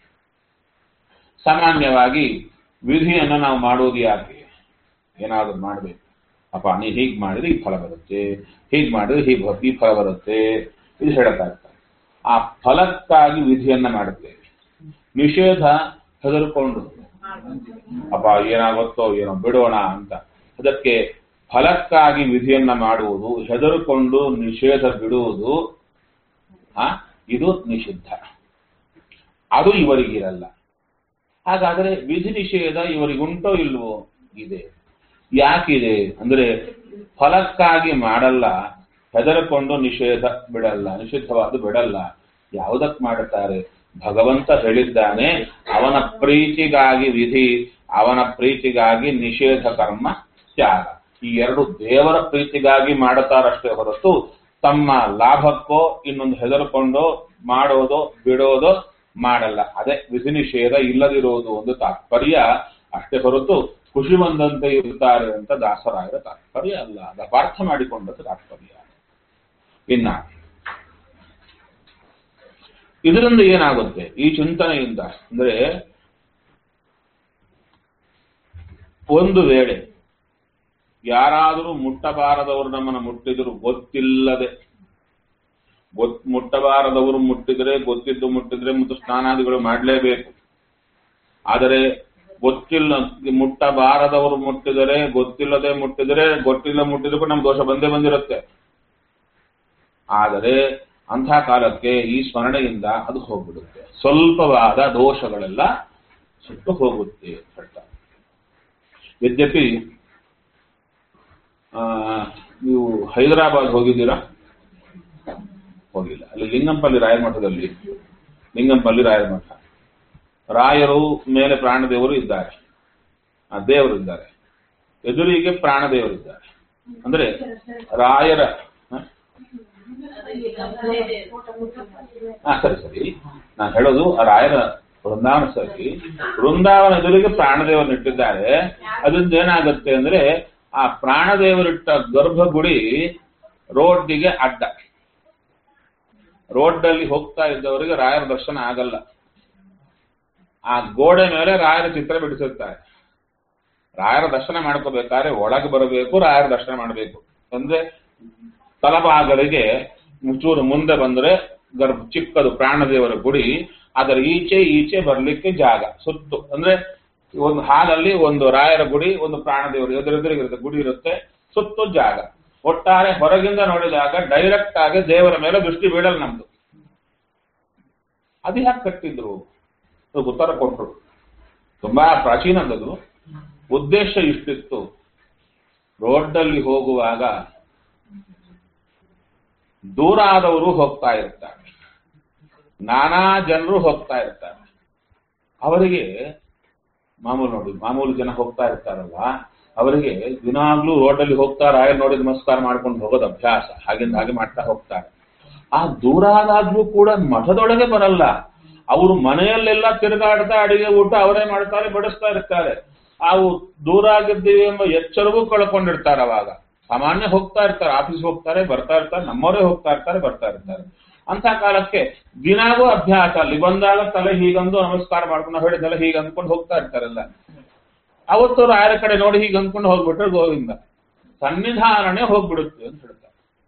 [SPEAKER 1] ಸಾಮಾನ್ಯವಾಗಿ ವಿಧಿಯನ್ನು ನಾವು ಮಾಡೋದು ಯಾಕೆ ಏನಾದರೂ ಮಾಡಬೇಕು ಅಪ್ಪ ನೀ ಹೀಗೆ ಮಾಡಿದ್ರೆ ಈ ಫಲ ಬರುತ್ತೆ ಹೀಗೆ ಮಾಡಿದ್ರೆ ಹೀಗೆ ಈ ಫಲ ಬರುತ್ತೆ ಇದು ಹೇಳ್ತಾ ಇರ್ತಾರೆ ಆ ಫಲಕ್ಕಾಗಿ ವಿಧಿಯನ್ನ ಮಾಡುತ್ತೇವೆ ನಿಷೇಧ ಹೆದರ್ಕೊಂಡು ಅಪ್ಪ ಏನಾಗುತ್ತೋ ಏನೋ ಬಿಡೋಣ ಅಂತ ಅದಕ್ಕೆ ಫಲಕ್ಕಾಗಿ ವಿಧಿಯನ್ನ ಮಾಡುವುದು ಹೆದರುಕೊಂಡು ನಿಷೇಧ ಬಿಡುವುದು ಆ ಇದು ನಿಷಿದ್ಧ ಅದು ಇವರಿಗಿರಲ್ಲ ಹಾಗಾದರೆ ವಿಧಿ ನಿಷೇಧ ಇವರಿಗುಂಟೋ ಇಲ್ವೋ ಇದೆ ಯಾಕಿದೆ ಅಂದ್ರೆ ಫಲಕ್ಕಾಗಿ ಮಾಡಲ್ಲ ಹೆದರಕೊಂಡು ನಿಷೇಧ ಬಿಡಲ್ಲ ನಿಷಿದ್ಧವಾದ ಬಿಡಲ್ಲ ಯಾವುದಕ್ಕೆ ಮಾಡುತ್ತಾರೆ ಭಗವಂತ ಹೇಳಿದ್ದಾನೆ ಅವನ ಪ್ರೀತಿಗಾಗಿ ವಿಧಿ ಅವನ ಪ್ರೀತಿಗಾಗಿ ನಿಷೇಧ ಕರ್ಮ ತ್ಯಾಗ ಈ ಎರಡು ದೇವರ ಪ್ರೀತಿಗಾಗಿ ಮಾಡುತ್ತಾರಷ್ಟೇ ಹೊರತು ತಮ್ಮ ಲಾಭಕ್ಕೋ ಇನ್ನೊಂದು ಹೆದರ್ಕೊಂಡೋ ಮಾಡೋದೋ ಬಿಡೋದೋ ಮಾಡಲ್ಲ ಅದೇ ವಿಧಿ ನಿಷೇಧ ಇಲ್ಲದಿರೋದು ಒಂದು ತಾತ್ಪರ್ಯ ಅಷ್ಟೇ ಹೊರತು ಖುಷಿ ಬಂದಂತೆ ಇರುತ್ತಾರೆ ಅಂತ ದಾಸರಾಯರ ತಾತ್ಪರ್ಯ ಅಲ್ಲ ಅದು ಅಪಾರ್ಥ ಮಾಡಿಕೊಂಡದ್ದು ತಾತ್ಪರ್ಯ ಇನ್ನ ಇದರಿಂದ ಏನಾಗುತ್ತೆ ಈ ಚಿಂತನೆಯಿಂದ ಅಂದ್ರೆ ಒಂದು ವೇಳೆ ಯಾರಾದರೂ ಮುಟ್ಟಬಾರದವರು ನಮ್ಮನ್ನು ಮುಟ್ಟಿದ್ರು ಗೊತ್ತಿಲ್ಲದೆ ಗೊತ್ ಮುಟ್ಟಬಾರದವರು ಮುಟ್ಟಿದ್ರೆ ಗೊತ್ತಿದ್ದು ಮುಟ್ಟಿದ್ರೆ ಮತ್ತು ಸ್ನಾನಾದಿಗಳು ಮಾಡಲೇಬೇಕು ಆದರೆ ಗೊತ್ತಿಲ್ಲ ಮುಟ್ಟಬಾರದವರು ಮುಟ್ಟಿದರೆ ಗೊತ್ತಿಲ್ಲದೆ ಮುಟ್ಟಿದರೆ ಗೊತ್ತಿಲ್ಲ ಮುಟ್ಟಿದ್ರು ನಮ್ಗೆ ದೋಷ ಬಂದೇ ಬಂದಿರುತ್ತೆ ಆದರೆ ಅಂಥ ಕಾಲಕ್ಕೆ ಈ ಸ್ಮರಣೆಯಿಂದ ಅದು ಹೋಗ್ಬಿಡುತ್ತೆ ಸ್ವಲ್ಪವಾದ ದೋಷಗಳೆಲ್ಲ ಸುಟ್ಟು ಹೋಗುತ್ತೆ ಅಂತ ಹೇಳ್ತಾರೆ ಯದ್ಯಪಿ ಆ, ನೀವು ಹೈದರಾಬಾದ್ ಹೋಗಿದ್ದೀರಾ ಹೋಗಿಲ್ಲ ಅಲ್ಲಿ ಲಿಂಗಂಪಲ್ಲಿ ರಾಯರ ಮಠದಲ್ಲಿ ಲಿಂಗಂಪಲ್ಲಿ ರಾಯರ ಮಠ ರಾಯರು ಮೇಲೆ ಪ್ರಾಣದೇವರು ಇದ್ದಾರೆ ಆ ದೇವರು ಇದ್ದಾರೆ ಎದುರಿಗೆ ಪ್ರಾಣದೇವರಿದ್ದಾರೆ ಅಂದ್ರೆ ರಾಯರ ಹ? ಹಾ ಸರಿ ಸರಿ ನಾನು ಹೇಳೋದು ಆ ರಾಯರ ವೃಂದಾವನ ಸರಿ ವೃಂದಾವನ ಎದುರಿಗೆ ಪ್ರಾಣದೇವರನ್ನ ಇಟ್ಟಿದ್ದಾರೆ ಅದರಿಂದ ಏನಾಗುತ್ತೆ ಅಂದ್ರೆ ಆ ಪ್ರಾಣದೇವರಿಟ್ಟ ಗರ್ಭಗುಡಿ ರೋಡ್ಡಿಗೆ ಅಡ್ಡ ರೋಡ್ಡಲ್ಲಿ ಹೋಗ್ತಾ ಇದ್ದವರಿಗೆ ರಾಯರ ದರ್ಶನ ಆಗಲ್ಲ ಆ ಗೋಡೆ ಮೇಲೆ ರಾಯರ ಚಿತ್ರ ಬಿಡಿಸಿರ್ತಾರೆ ರಾಯರ ದರ್ಶನ ಮಾಡ್ಕೋಬೇಕಾದ್ರೆ ಒಳಗೆ ಬರಬೇಕು ರಾಯರ ದರ್ಶನ ಮಾಡಬೇಕು ಅಂದ್ರೆ ತಲಭಾಗಗಳಿಗೆ ಚೂರು ಮುಂದೆ ಬಂದ್ರೆ ಗರ್ಭ ಚಿಕ್ಕದು ಪ್ರಾಣದೇವರ ಗುಡಿ ಅದರ ಈಚೆ ಈಚೆ ಬರ್ಲಿಕ್ಕೆ ಜಾಗ ಸುತ್ತು ಅಂದ್ರೆ ಒಂದು ಹಾಲಲ್ಲಿ ಒಂದು ರಾಯರ ಗುಡಿ ಒಂದು ಪ್ರಾಣದೇವರು ಎದುರೆದುರಿಗಿರುತ್ತೆ ಗುಡಿ ಇರುತ್ತೆ ಸುತ್ತು ಜಾಗ ಒಟ್ಟಾರೆ ಹೊರಗಿಂದ ನೋಡಿದಾಗ ಡೈರೆಕ್ಟ್ ಆಗಿ ದೇವರ ಮೇಲೆ ದೃಷ್ಟಿ ಬೀಳಲ್ಲ ನಮ್ದು ಅದು ಯಾಕೆ ಕಟ್ಟಿದ್ರು ಅದಕ್ಕೆ ಉತ್ತರ ಕೊಟ್ರು ತುಂಬಾ ಪ್ರಾಚೀನದದು ಉದ್ದೇಶ ಇಷ್ಟಿತ್ತು ರೋಡ್ನಲ್ಲಿ ಹೋಗುವಾಗ ದೂರ ಆದವರು ಹೋಗ್ತಾ ಇರ್ತಾರೆ ನಾನಾ ಜನರು ಹೋಗ್ತಾ ಇರ್ತಾರೆ ಅವರಿಗೆ ಮಾಮೂಲು ನೋಡಿ ಮಾಮೂಲು ಜನ ಹೋಗ್ತಾ ಇರ್ತಾರಲ್ಲ ಅವರಿಗೆ ದಿನಾಗ್ಲೂ ರೋಡಲ್ಲಿ ಹೋಗ್ತಾ ರಾಯಲ್ ನೋಡಿ ನಮಸ್ಕಾರ ಮಾಡ್ಕೊಂಡು ಹೋಗೋದು ಅಭ್ಯಾಸ ಹಾಗಿಂದ ಹಾಗೆ ಮಾಡ್ತಾ ಹೋಗ್ತಾರೆ ಆ ದೂರ ಆದಾಗ್ಲೂ ಕೂಡ ಮಠದೊಳಗೆ ಬರಲ್ಲ ಅವರು ಮನೆಯಲ್ಲೆಲ್ಲ ತಿರುಗಾಡ್ತಾ ಅಡಿಗೆ ಊಟ ಅವರೇ ಮಾಡ್ತಾರೆ ಬಡಿಸ್ತಾ ಇರ್ತಾರೆ ಅವು ದೂರ ಆಗಿದ್ದೀವಿ ಎಂಬ ಎಚ್ಚರವೂ ಕಳ್ಕೊಂಡಿರ್ತಾರೆ ಅವಾಗ ಸಾಮಾನ್ಯ ಹೋಗ್ತಾ ಇರ್ತಾರೆ ಆಫೀಸ್ ಹೋಗ್ತಾರೆ ಬರ್ತಾ ಇರ್ತಾರೆ ನಮ್ಮವರೇ ಹೋಗ್ತಾ ಇರ್ತಾರೆ ಬರ್ತಾ ಇರ್ತಾರೆ ಅಂತ ಕಾಲಕ್ಕೆ ದಿನಾಗೂ ಅಭ್ಯಾಸ ಅಲ್ಲಿ ಬಂದಾಗ ತಲೆ ಹೀಗಂದು ನಮಸ್ಕಾರ ಮಾಡ್ಕೊಂಡು ನಾವು ಹೇಳಿದೆಲ್ಲ ಹೀಗೆ ಅಂದ್ಕೊಂಡು ಹೋಗ್ತಾ ಇರ್ತಾರಲ್ಲ ಅವತ್ತು ರಾಯರ ಕಡೆ ನೋಡಿ ಹೀಗೆ ಅಂದ್ಕೊಂಡು ಹೋಗ್ಬಿಟ್ರೆ ಗೋವಿಂದ ಸನ್ನಿಧಾನನೇ ಹೋಗ್ಬಿಡುತ್ತೆ ಅಂತ ಹೇಳ್ತಾರೆ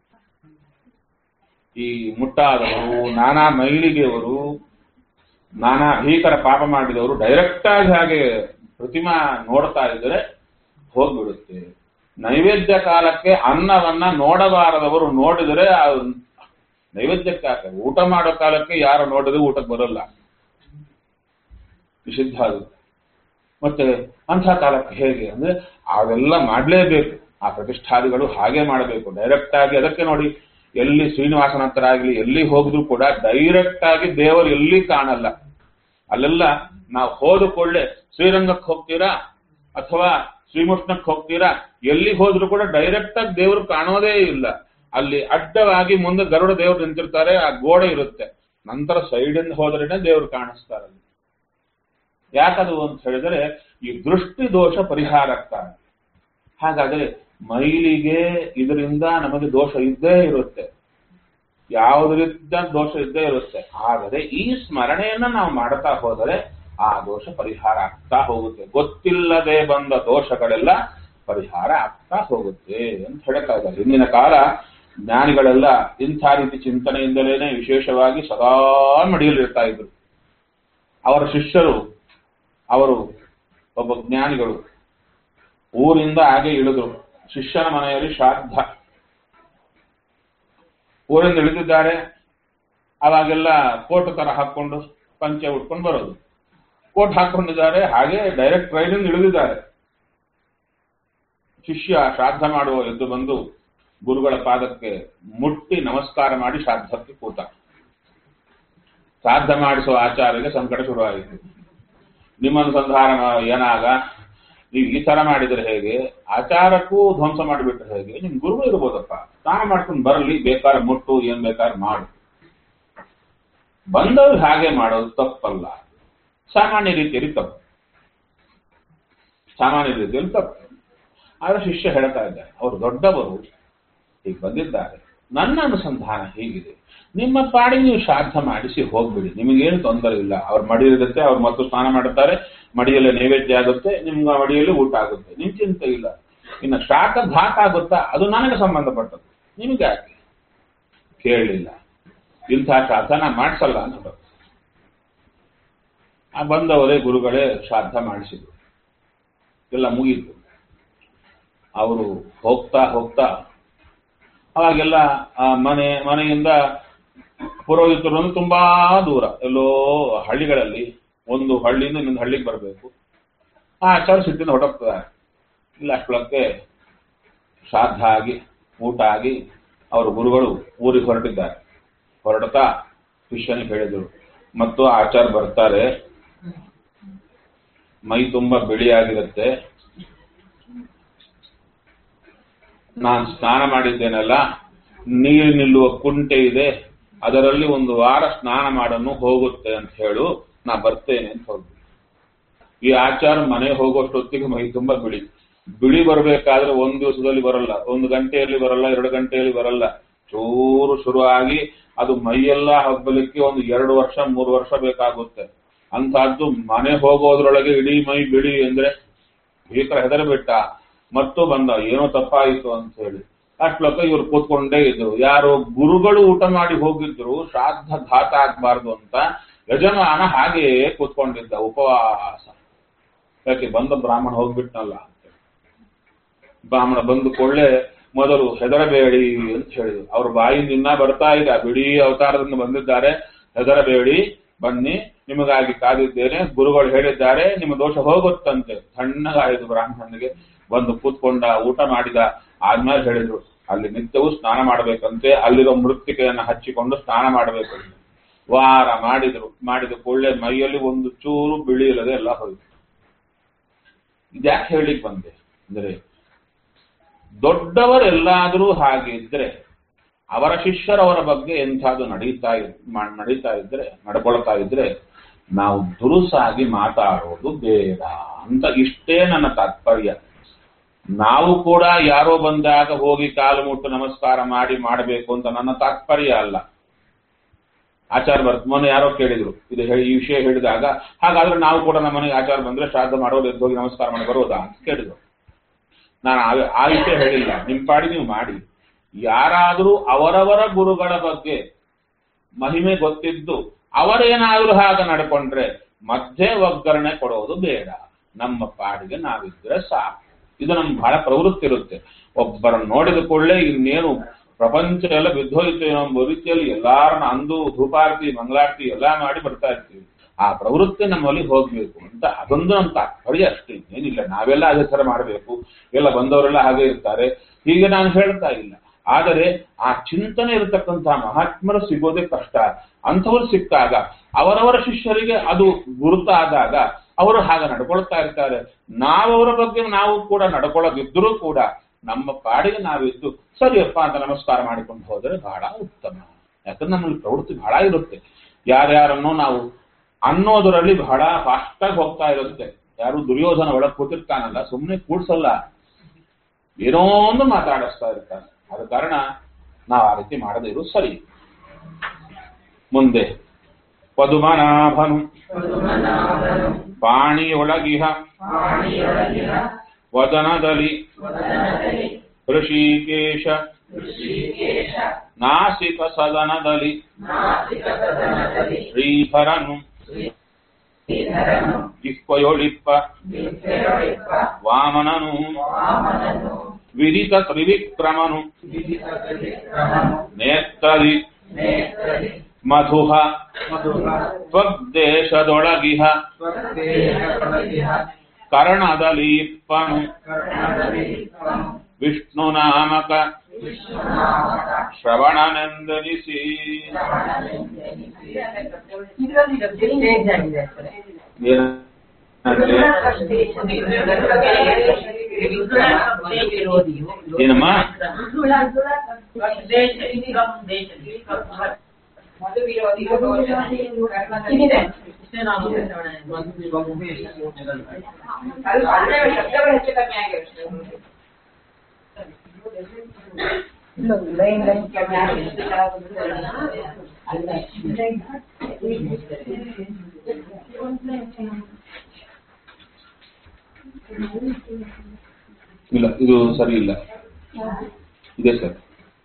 [SPEAKER 1] ಈ ಮುಟ್ಟಾದವರು ನಾನಾ ಮೈಲಿಗೆಯವರು ನಾನಾ ಭೀಕರ ಪಾಪ ಮಾಡಿದವರು ಡೈರೆಕ್ಟ್ ಆಗಿ ಹಾಗೆ ಪ್ರತಿಮಾ ನೋಡ್ತಾ ಇದ್ರೆ ಹೋಗ್ಬಿಡುತ್ತೆ ನೈವೇದ್ಯ ಕಾಲಕ್ಕೆ ಅನ್ನವನ್ನ ನೋಡಬಾರದವರು ನೋಡಿದರೆ ಆ ನೈವೇದ್ಯಕ್ಕೆ ಹಾಕ ಊಟ ಮಾಡೋ ಕಾಲಕ್ಕೆ ಯಾರು ನೋಡಿದ್ರೆ ಊಟಕ್ಕೆ ಬರಲ್ಲ ನಿಷಿದ್ಧ ಅದು ಮತ್ತೆ ಅಂಥ ಕಾಲಕ್ಕೆ ಹೇಗೆ ಅಂದ್ರೆ ಅವೆಲ್ಲ ಮಾಡಲೇಬೇಕು ಆ ಪ್ರತಿಷ್ಠಾದಿಗಳು ಹಾಗೆ ಮಾಡಬೇಕು ಡೈರೆಕ್ಟ್ ಆಗಿ ಅದಕ್ಕೆ ನೋಡಿ ಎಲ್ಲಿ ಶ್ರೀನಿವಾಸನ ಹತ್ರ ಆಗಲಿ ಎಲ್ಲಿ ಹೋಗಿದ್ರು ಕೂಡ ಡೈರೆಕ್ಟ್ ಆಗಿ ದೇವರು ಎಲ್ಲಿ ಕಾಣಲ್ಲ ಅಲ್ಲೆಲ್ಲ ನಾವು ಹೋದ ಕೂಡಲೇ ಶ್ರೀರಂಗಕ್ಕೆ ಹೋಗ್ತೀರಾ ಅಥವಾ ಶ್ರೀಮುಷ್ಣಕ್ಕೆ ಹೋಗ್ತೀರಾ ಎಲ್ಲಿ ಹೋದ್ರು ಕೂಡ ಡೈರೆಕ್ಟ್ ಆಗಿ ದೇವರು ಕಾಣೋದೇ ಇಲ್ಲ ಅಲ್ಲಿ ಅಡ್ಡವಾಗಿ ಮುಂದೆ ಗರುಡ ದೇವರು ನಿಂತಿರ್ತಾರೆ ಆ ಗೋಡೆ ಇರುತ್ತೆ ನಂತರ ಸೈಡಿಂದ ಹೋದ್ರೇನೆ ದೇವರು ಕಾಣಿಸ್ತಾರೆ ಅಲ್ಲಿ ಯಾಕದು ಅಂತ ಹೇಳಿದ್ರೆ ಈ ದೃಷ್ಟಿ ದೋಷ ಪರಿಹಾರಕ್ಕಾಗಿ ಹಾಗಾದ್ರೆ ಮೈಲಿಗೆ ಇದರಿಂದ ನಮಗೆ ದೋಷ ಇದ್ದೇ ಇರುತ್ತೆ ಯಾವುದರಿಂದ ದೋಷ ಇದ್ದೇ ಇರುತ್ತೆ ಆದರೆ ಈ ಸ್ಮರಣೆಯನ್ನ ನಾವು ಮಾಡ್ತಾ ಹೋದರೆ ಆ ದೋಷ ಪರಿಹಾರ ಆಗ್ತಾ ಹೋಗುತ್ತೆ ಗೊತ್ತಿಲ್ಲದೆ ಬಂದ ದೋಷಗಳೆಲ್ಲ ಪರಿಹಾರ ಆಗ್ತಾ ಹೋಗುತ್ತೆ ಅಂತ ಹೇಳಕ್ಕಾಗಲ್ಲ ಹಿಂದಿನ ಕಾಲ ಜ್ಞಾನಿಗಳೆಲ್ಲ ಇಂಥ ರೀತಿ ಚಿಂತನೆಯಿಂದಲೇನೆ ವಿಶೇಷವಾಗಿ ಸದಾ ಮಡಿಯಲ್ಲಿರ್ತಾ ಇದ್ರು ಅವರ ಶಿಷ್ಯರು ಅವರು ಒಬ್ಬ ಜ್ಞಾನಿಗಳು ಊರಿಂದ ಹಾಗೆ ಇಳಿದ್ರು ಶಿಷ್ಯನ ಮನೆಯಲ್ಲಿ ಶ್ರಾದ್ದ ಊರಿಂದ ಇಳಿದಿದ್ದಾರೆ ಅವಾಗೆಲ್ಲ ಕೋಟ್ ತರ ಹಾಕೊಂಡು ಪಂಚೆ ಉಟ್ಕೊಂಡು ಬರೋದು ಕೋಟ್ ಹಾಕೊಂಡಿದ್ದಾರೆ ಹಾಗೆ ಡೈರೆಕ್ಟ್ ಟ್ರೈನಿಂದ ಇಳಿದಿದ್ದಾರೆ ಶಿಷ್ಯ ಶ್ರಾದ್ದ ಮಾಡುವ ಎದ್ದು ಬಂದು ಗುರುಗಳ ಪಾದಕ್ಕೆ ಮುಟ್ಟಿ ನಮಸ್ಕಾರ ಮಾಡಿ ಶ್ರಾದ್ದಕ್ಕೆ ಕೂತ ಶ್ರಾದ್ದ ಮಾಡಿಸುವ ಆಚಾರ್ಯಗೆ ಸಂಕಟ ಶುರುವಾಯಿತು ನಿಮ್ಮ ಅನುಸಂಧಾನ ಏನಾಗ ನೀವು ಈ ತರ ಮಾಡಿದ್ರೆ ಹೇಗೆ ಆಚಾರಕ್ಕೂ ಧ್ವಂಸ ಮಾಡಿಬಿಟ್ರೆ ಹೇಗೆ ನಿಮ್ ಗುರುಗಳು ಇರ್ಬೋದಪ್ಪ ಸ್ನಾನ ಮಾಡ್ಕೊಂಡು ಬರಲಿ ಬೇಕಾದ್ರೆ ಮುಟ್ಟು ಏನ್ ಬೇಕಾದ್ರೆ ಮಾಡು ಬಂದವ್ರು ಹಾಗೆ ಮಾಡೋದು ತಪ್ಪಲ್ಲ ಸಾಮಾನ್ಯ ರೀತಿಯಲ್ಲಿ ತಪ್ಪು ಸಾಮಾನ್ಯ ರೀತಿಯಲ್ಲಿ ತಪ್ಪು ಆದ್ರೆ ಶಿಷ್ಯ ಹೇಳ್ತಾ ಇದ್ದಾರೆ ಅವರು ದೊಡ್ಡವರು ಈಗ ಬಂದಿದ್ದಾರೆ ನನ್ನ ಅನುಸಂಧಾನ ಹೀಗಿದೆ ನಿಮ್ಮ ಪಾಡಿ ನೀವು ಶ್ರಾದ್ದ ಮಾಡಿಸಿ ಹೋಗ್ಬಿಡಿ ನಿಮಗೇನು ತೊಂದರೆ ಇಲ್ಲ ಅವ್ರ ಮಡಿ ಇರುತ್ತೆ ಅವ್ರು ಮತ್ತು ಸ್ನಾನ ಮಾಡುತ್ತಾರೆ ಮಡಿಯಲ್ಲಿ ನೈವೇದ್ಯ ಆಗುತ್ತೆ ನಿಮ್ಗೆ ಮಡಿಯಲ್ಲಿ ಊಟ ಆಗುತ್ತೆ ನಿಮ್ ಚಿಂತೆ ಇಲ್ಲ ಇನ್ನು ಶ್ರಾದ್ದ ಘಾತ ಆಗುತ್ತಾ ಅದು ನನಗೆ ಸಂಬಂಧಪಟ್ಟದ್ದು ನಿಮಗೆ ಯಾಕೆ ಕೇಳಲಿಲ್ಲ ಇಂಥ ಶ್ರಾದ್ದ ನಾ ಮಾಡಿಸಲ್ಲ ಅನ್ನೋದು ಆ ಬಂದವರೇ ಗುರುಗಳೇ ಶ್ರಾದ್ದ ಮಾಡಿಸಿದ್ರು ಎಲ್ಲ ಮುಗೀತು ಅವರು ಹೋಗ್ತಾ ಹೋಗ್ತಾ ಅವಾಗೆಲ್ಲ ಆ ಮನೆ ಮನೆಯಿಂದ ಪುರೋಹಿತರು ಅಂದ್ರೆ ತುಂಬಾ ದೂರ ಎಲ್ಲೋ ಹಳ್ಳಿಗಳಲ್ಲಿ ಒಂದು ಹಳ್ಳಿಯಿಂದ ಇನ್ನೊಂದು ಹಳ್ಳಿಗೆ ಬರಬೇಕು ಆ ಆಚಾರ ಸಿಟ್ಟಿಂದ ಹೊರಟೋಗ್ತಾರೆ ಇಲ್ಲ ಅಷ್ಟೊಳಕ್ಕೆ ಶ್ರಾದ್ದ ಆಗಿ ಊಟ ಆಗಿ ಅವರ ಗುರುಗಳು ಊರಿಗೆ ಹೊರಟಿದ್ದಾರೆ ಹೊರಡ್ತಾ ಶಿಷ್ಯನಿಗೆ ಹೇಳಿದರು ಮತ್ತು ಆಚಾರ ಬರ್ತಾರೆ ಮೈ ತುಂಬಾ ಬಿಳಿಯಾಗಿರುತ್ತೆ ನಾನು ಸ್ನಾನ ಮಾಡಿದ್ದೇನಲ್ಲ ನೀರು ನಿಲ್ಲುವ ಕುಂಟೆ ಇದೆ ಅದರಲ್ಲಿ ಒಂದು ವಾರ ಸ್ನಾನ ಮಾಡನ್ನು ಹೋಗುತ್ತೆ ಅಂತ ಹೇಳು ನಾ ಬರ್ತೇನೆ ಅಂತ ಹೋಗ್ಬಿಟ್ಟು ಈ ಆಚಾರ ಮನೆ ಹೋಗೋಷ್ಟೊತ್ತಿಗೆ ಮೈ ತುಂಬಾ ಬಿಳಿ ಬಿಳಿ ಬರಬೇಕಾದ್ರೆ ಒಂದ್ ದಿವಸದಲ್ಲಿ ಬರಲ್ಲ ಒಂದು ಗಂಟೆಯಲ್ಲಿ ಬರಲ್ಲ ಎರಡು ಗಂಟೆಯಲ್ಲಿ ಬರಲ್ಲ ಚೂರು ಶುರುವಾಗಿ ಅದು ಮೈಯೆಲ್ಲ ಹಬ್ಬಲಿಕ್ಕೆ ಒಂದು ಎರಡು ವರ್ಷ ಮೂರು ವರ್ಷ ಬೇಕಾಗುತ್ತೆ ಅಂತಹದ್ದು ಮನೆ ಹೋಗೋದ್ರೊಳಗೆ ಇಡೀ ಮೈ ಬಿಳಿ ಅಂದ್ರೆ ಭೀಕರ ಹೆದರಬಿಟ್ಟ ಮತ್ತು ಬಂದ ಏನೋ ತಪ್ಪಾಯಿತು ಅಂತ ಹೇಳಿ ಅಷ್ಟೊಕ್ಕ ಇವ್ರು ಕೂತ್ಕೊಂಡೇ ಇದ್ರು ಯಾರು ಗುರುಗಳು ಊಟ ಮಾಡಿ ಹೋಗಿದ್ರು ಶ್ರಾದ್ದ ಘಾತ ಆಗ್ಬಾರ್ದು ಅಂತ ಯಜಮಾನ ಹಾಗೆಯೇ ಕೂತ್ಕೊಂಡಿದ್ದ ಉಪವಾಸ ಯಾಕೆ ಬಂದ ಬ್ರಾಹ್ಮಣ ಹೋಗ್ಬಿಟ್ನಲ್ಲ ಅಂತ ಬ್ರಾಹ್ಮಣ ಬಂದು ಕೊಳ್ಳೆ ಮೊದಲು ಹೆದರಬೇಡಿ ಅಂತ ಹೇಳಿದ್ರು ಅವ್ರ ಬಾಯಿಂದ ಇನ್ನ ಬರ್ತಾ ಇದೆ ಬಿಡಿ ಅವತಾರದಿಂದ ಬಂದಿದ್ದಾರೆ ಹೆದರಬೇಡಿ ಬನ್ನಿ ನಿಮಗಾಗಿ ಕಾದಿದ್ದೇನೆ ಗುರುಗಳು ಹೇಳಿದ್ದಾರೆ ನಿಮ್ಮ ದೋಷ ಹೋಗುತ್ತಂತೆ ತಣ್ಣಗಾಯಿತು ಬ್ರಾಹ್ಮಣನಿಗೆ ಬಂದು ಕೂತ್ಕೊಂಡ ಊಟ ಮಾಡಿದ ಆದ್ಮೇಲೆ ಹೇಳಿದ್ರು ಅಲ್ಲಿ ನಿತ್ಯವೂ ಸ್ನಾನ ಮಾಡಬೇಕಂತೆ ಅಲ್ಲಿರೋ ಮೃತ್ತಿಕೆಯನ್ನ ಹಚ್ಚಿಕೊಂಡು ಸ್ನಾನ ಮಾಡಬೇಕಂತೆ ವಾರ ಮಾಡಿದ್ರು ಮಾಡಿದ ಕೊಳ್ಳೆ ಮೈಯಲ್ಲಿ ಒಂದು ಚೂರು ಬಿಳಿ ಇಲ್ಲದೆ ಎಲ್ಲ ಹೋಯ್ತು ಇದ್ಯಾಕೆ ಹೇಳಿಕ್ ಬಂದೆ ಅಂದ್ರೆ ದೊಡ್ಡವರೆಲ್ಲಾದರೂ ಹಾಗೆ ಇದ್ರೆ ಅವರ ಶಿಷ್ಯರವರ ಬಗ್ಗೆ ಎಂಥದ್ದು ನಡೀತಾ ಇದ್- ಮಾ- ನಡೀತಾ ಇದ್ರೆ ನಡ್ಕೊಳ್ತಾ ಇದ್ರೆ ನಾವು ದುರುಸಾಗಿ ಮಾತಾಡೋದು ಬೇಡ ಅಂತ ಇಷ್ಟೇ ನನ್ನ ತಾತ್ಪರ್ಯ ನಾವು ಕೂಡ ಯಾರೋ ಬಂದಾಗ ಹೋಗಿ ಕಾಲು ಮುಟ್ಟು ನಮಸ್ಕಾರ ಮಾಡಿ ಮಾಡಬೇಕು ಅಂತ ನನ್ನ ತಾತ್ಪರ್ಯ ಅಲ್ಲ ಆಚಾರ ಬರ್ತ ಮೊನ್ನೆ ಯಾರೋ ಕೇಳಿದ್ರು ಇದು ಹೇಳಿ ಈ ವಿಷಯ ಹೇಳಿದಾಗ ಹಾಗಾದ್ರೆ ನಾವು ಕೂಡ ನಮ್ಮ ಮನೆಗೆ ಆಚಾರ ಬಂದ್ರೆ ಶ್ರಾದ್ದ ಮಾಡೋದು ಎದ್ದು ಹೋಗಿ ನಮಸ್ಕಾರ ಮಾಡಿ ಬರೋದಾ ಅಂತ ಕೇಳಿದ್ರು ನಾನು ಆ- ಆ ವಿಷಯ ಹೇಳಿಲ್ಲ ನಿಮ್ ಪಾಡಿ ನೀವು ಮಾಡಿ ಯಾರಾದರೂ ಅವರವರ ಗುರುಗಳ ಬಗ್ಗೆ ಮಹಿಮೆ ಗೊತ್ತಿದ್ದು ಅವರೇನಾದ್ರೂ ಹಾಗೆ ನಡ್ಕೊಂಡ್ರೆ ಮಧ್ಯೆ ಒಗ್ಗರಣೆ ಕೊಡೋದು ಬೇಡ ನಮ್ಮ ಪಾಡಿಗೆ ನಾವಿದ್ರೆ ಸಾಕು ಇದು ನಮ್ಗೆ ಬಹಳ ಪ್ರವೃತ್ತಿ ಇರುತ್ತೆ ಒಬ್ಬರನ್ನು ನೋಡಿದ ಕೂಡಲೇ ಇನ್ನೇನು ಪ್ರಪಂಚ ಎಲ್ಲ ಬಿದ್ದೋಯ್ತು ಎಂಬ ರೀತಿಯಲ್ಲಿ ಎಲ್ಲಾರನ್ನ ಅಂದು ಧೂಪಾರತಿ ಮಂಗಳಾರತಿ ಎಲ್ಲಾ ಮಾಡಿ ಬರ್ತಾ ಇರ್ತೀವಿ ಆ ಪ್ರವೃತ್ತಿ ನಮ್ಮಲ್ಲಿ ಹೋಗ್ಬೇಕು ಅಂತ ಅದೊಂದು ನಮ್ಮ ತಾತ್ಪರ್ಯ ಅಷ್ಟೇ ಏನಿಲ್ಲ ನಾವೆಲ್ಲ ಅದೇ ಥರ ಮಾಡಬೇಕು ಎಲ್ಲ ಬಂದವರೆಲ್ಲ ಹಾಗೆ ಇರ್ತಾರೆ ಹೀಗೆ ನಾನು ಹೇಳ್ತಾ ಇಲ್ಲ ಆದರೆ ಆ ಚಿಂತನೆ ಇರತಕ್ಕಂತಹ ಮಹಾತ್ಮರು ಸಿಗೋದೇ ಕಷ್ಟ ಅಂಥವ್ರು ಸಿಕ್ಕಾಗ ಅವರವರ ಶಿಷ್ಯರಿಗೆ ಅದು ಗುರುತಾದಾಗ ಅವರು ಹಾಗೆ ನಡ್ಕೊಳ್ತಾ ಇರ್ತಾರೆ ನಾವವರ ಬಗ್ಗೆ ನಾವು ಕೂಡ ನಡ್ಕೊಳ್ಳೋದಿದ್ರೂ ಕೂಡ ನಮ್ಮ ಪಾಡಿಗೆ ನಾವಿದ್ದು ಸರಿಯಪ್ಪ ಅಂತ ನಮಸ್ಕಾರ ಮಾಡಿಕೊಂಡು ಹೋದರೆ ಬಹಳ ಉತ್ತಮ ಯಾಕಂದ್ರೆ ನಮ್ಮಲ್ಲಿ ಪ್ರವೃತ್ತಿ ಬಹಳ ಇರುತ್ತೆ ಯಾರ್ಯಾರನ್ನೋ ನಾವು ಅನ್ನೋದರಲ್ಲಿ ಬಹಳ ಫಾಸ್ಟಾಗಿ ಹೋಗ್ತಾ ಇರುತ್ತೆ ಯಾರು ದುರ್ಯೋಧನ ಒಳಗೆ ಕೂತಿರ್ತಾನಲ್ಲ ಸುಮ್ಮನೆ ಕೂಡ್ಸಲ್ಲ ಏನೋ ಒಂದು ಮಾತಾಡಿಸ್ತಾ ಇರ್ತಾನೆ ಆದ ಕಾರಣ ನಾವು ಆ ರೀತಿ ಮಾಡದೇ ಇರೋದು ಸರಿ ಮುಂದೆ ಪದುಮನಾಭನು ಪಾಣಿಯೊಳಗಿಹ ವದನದಲ್ಲಿ ಋಷಿಕೇಶ ನಾಸಿಕ ಸದನದಲ್ಲಿ ಶ್ರೀಧರನು ಇಪ್ಪಯೊಳಿಪ್ಪ ವಾಮನನು ವಿದಿತ ತ್ರಿವಿಕ್ರಮನು ನೇತ್ರದಿ ಮಧುಹ ತ್ವಗ್ದೇಶದೊಳಗಿಹ ಕರ್ಣದಲ್ಲಿ ಇಪ್ಪನು ವಿಷ್ಣು ನಾಮಕ ಶ್ರವಣನೆಂದನಿಸಿ
[SPEAKER 3] ಇದರಲ್ಲಿ ಚೇಂಜ್ ಆಗಿದೆ ಸರ್
[SPEAKER 1] ಏನಮ್ಮ
[SPEAKER 3] ಇದಿದೆ
[SPEAKER 2] ಇಲ್ಲೊಂದು ಲೈನ್ ಲೈನ್ ಕಮ್ಮಿ
[SPEAKER 1] ಇಲ್ಲ ಇದು ಸರಿ ಇಲ್ಲ ಇದೆ ಸರ್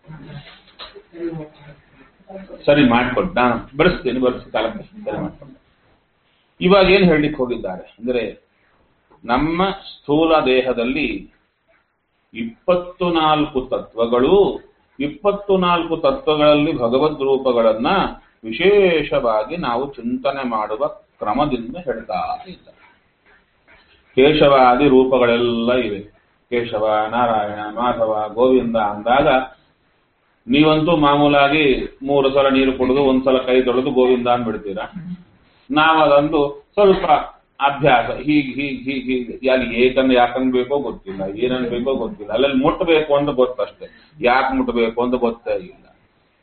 [SPEAKER 1] ಸರಿ ಮಾಡ್ಕೊಂಡು ನಾನು ಬರೆಸ್ತೇನೆ ಬರೆಸಿ ಕಾಲಕ್ಕೆ ಸರಿ ಮಾಡ್ಕೊಂಡು ಇವಾಗ ಏನ್ ಹೇಳಲಿಕ್ಕೆ ಹೋಗಿದ್ದಾರೆ ಅಂದ್ರೆ ನಮ್ಮ ಸ್ಥೂಲ ದೇಹದಲ್ಲಿ ಇಪ್ಪತ್ತು ನಾಲ್ಕು ತತ್ವಗಳು ಇಪ್ಪತ್ತು ನಾಲ್ಕು ತತ್ವಗಳಲ್ಲಿ ಭಗವದ್ ರೂಪಗಳನ್ನ ವಿಶೇಷವಾಗಿ ನಾವು ಚಿಂತನೆ ಮಾಡುವ ಕ್ರಮದಿಂದ ಹೇಳ್ತಾ ಇದ್ದಾರೆ ಕೇಶವಾದಿ ರೂಪಗಳೆಲ್ಲ ಇವೆ ಕೇಶವ ನಾರಾಯಣ ಮಾಧವ ಗೋವಿಂದ ಅಂದಾಗ ನೀವಂತೂ ಮಾಮೂಲಾಗಿ ಮೂರು ಸಲ ನೀರು ಕುಡಿದು ಒಂದ್ಸಲ ಕೈ ತೊಳೆದು ಗೋವಿಂದ ಅಂದ್ಬಿಡ್ತೀರಾ ನಾವು ಅದಂದು ಸ್ವಲ್ಪ ಅಭ್ಯಾಸ ಹೀಗ್ ಹೀಗ್ ಹೀಗ್ ಹೀಗ್ ಅಲ್ಲಿ ಏಕಂದ್ರೆ ಯಾಕಂದ್ ಬೇಕೋ ಗೊತ್ತಿಲ್ಲ ಏನನ್ ಬೇಕೋ ಗೊತ್ತಿಲ್ಲ ಅಲ್ಲಲ್ಲಿ ಮುಟ್ಟಬೇಕು ಅಂತ ಗೊತ್ತಷ್ಟೇ ಯಾಕೆ ಮುಟ್ಟಬೇಕು ಅಂತ ಗೊತ್ತೇ ಇಲ್ಲ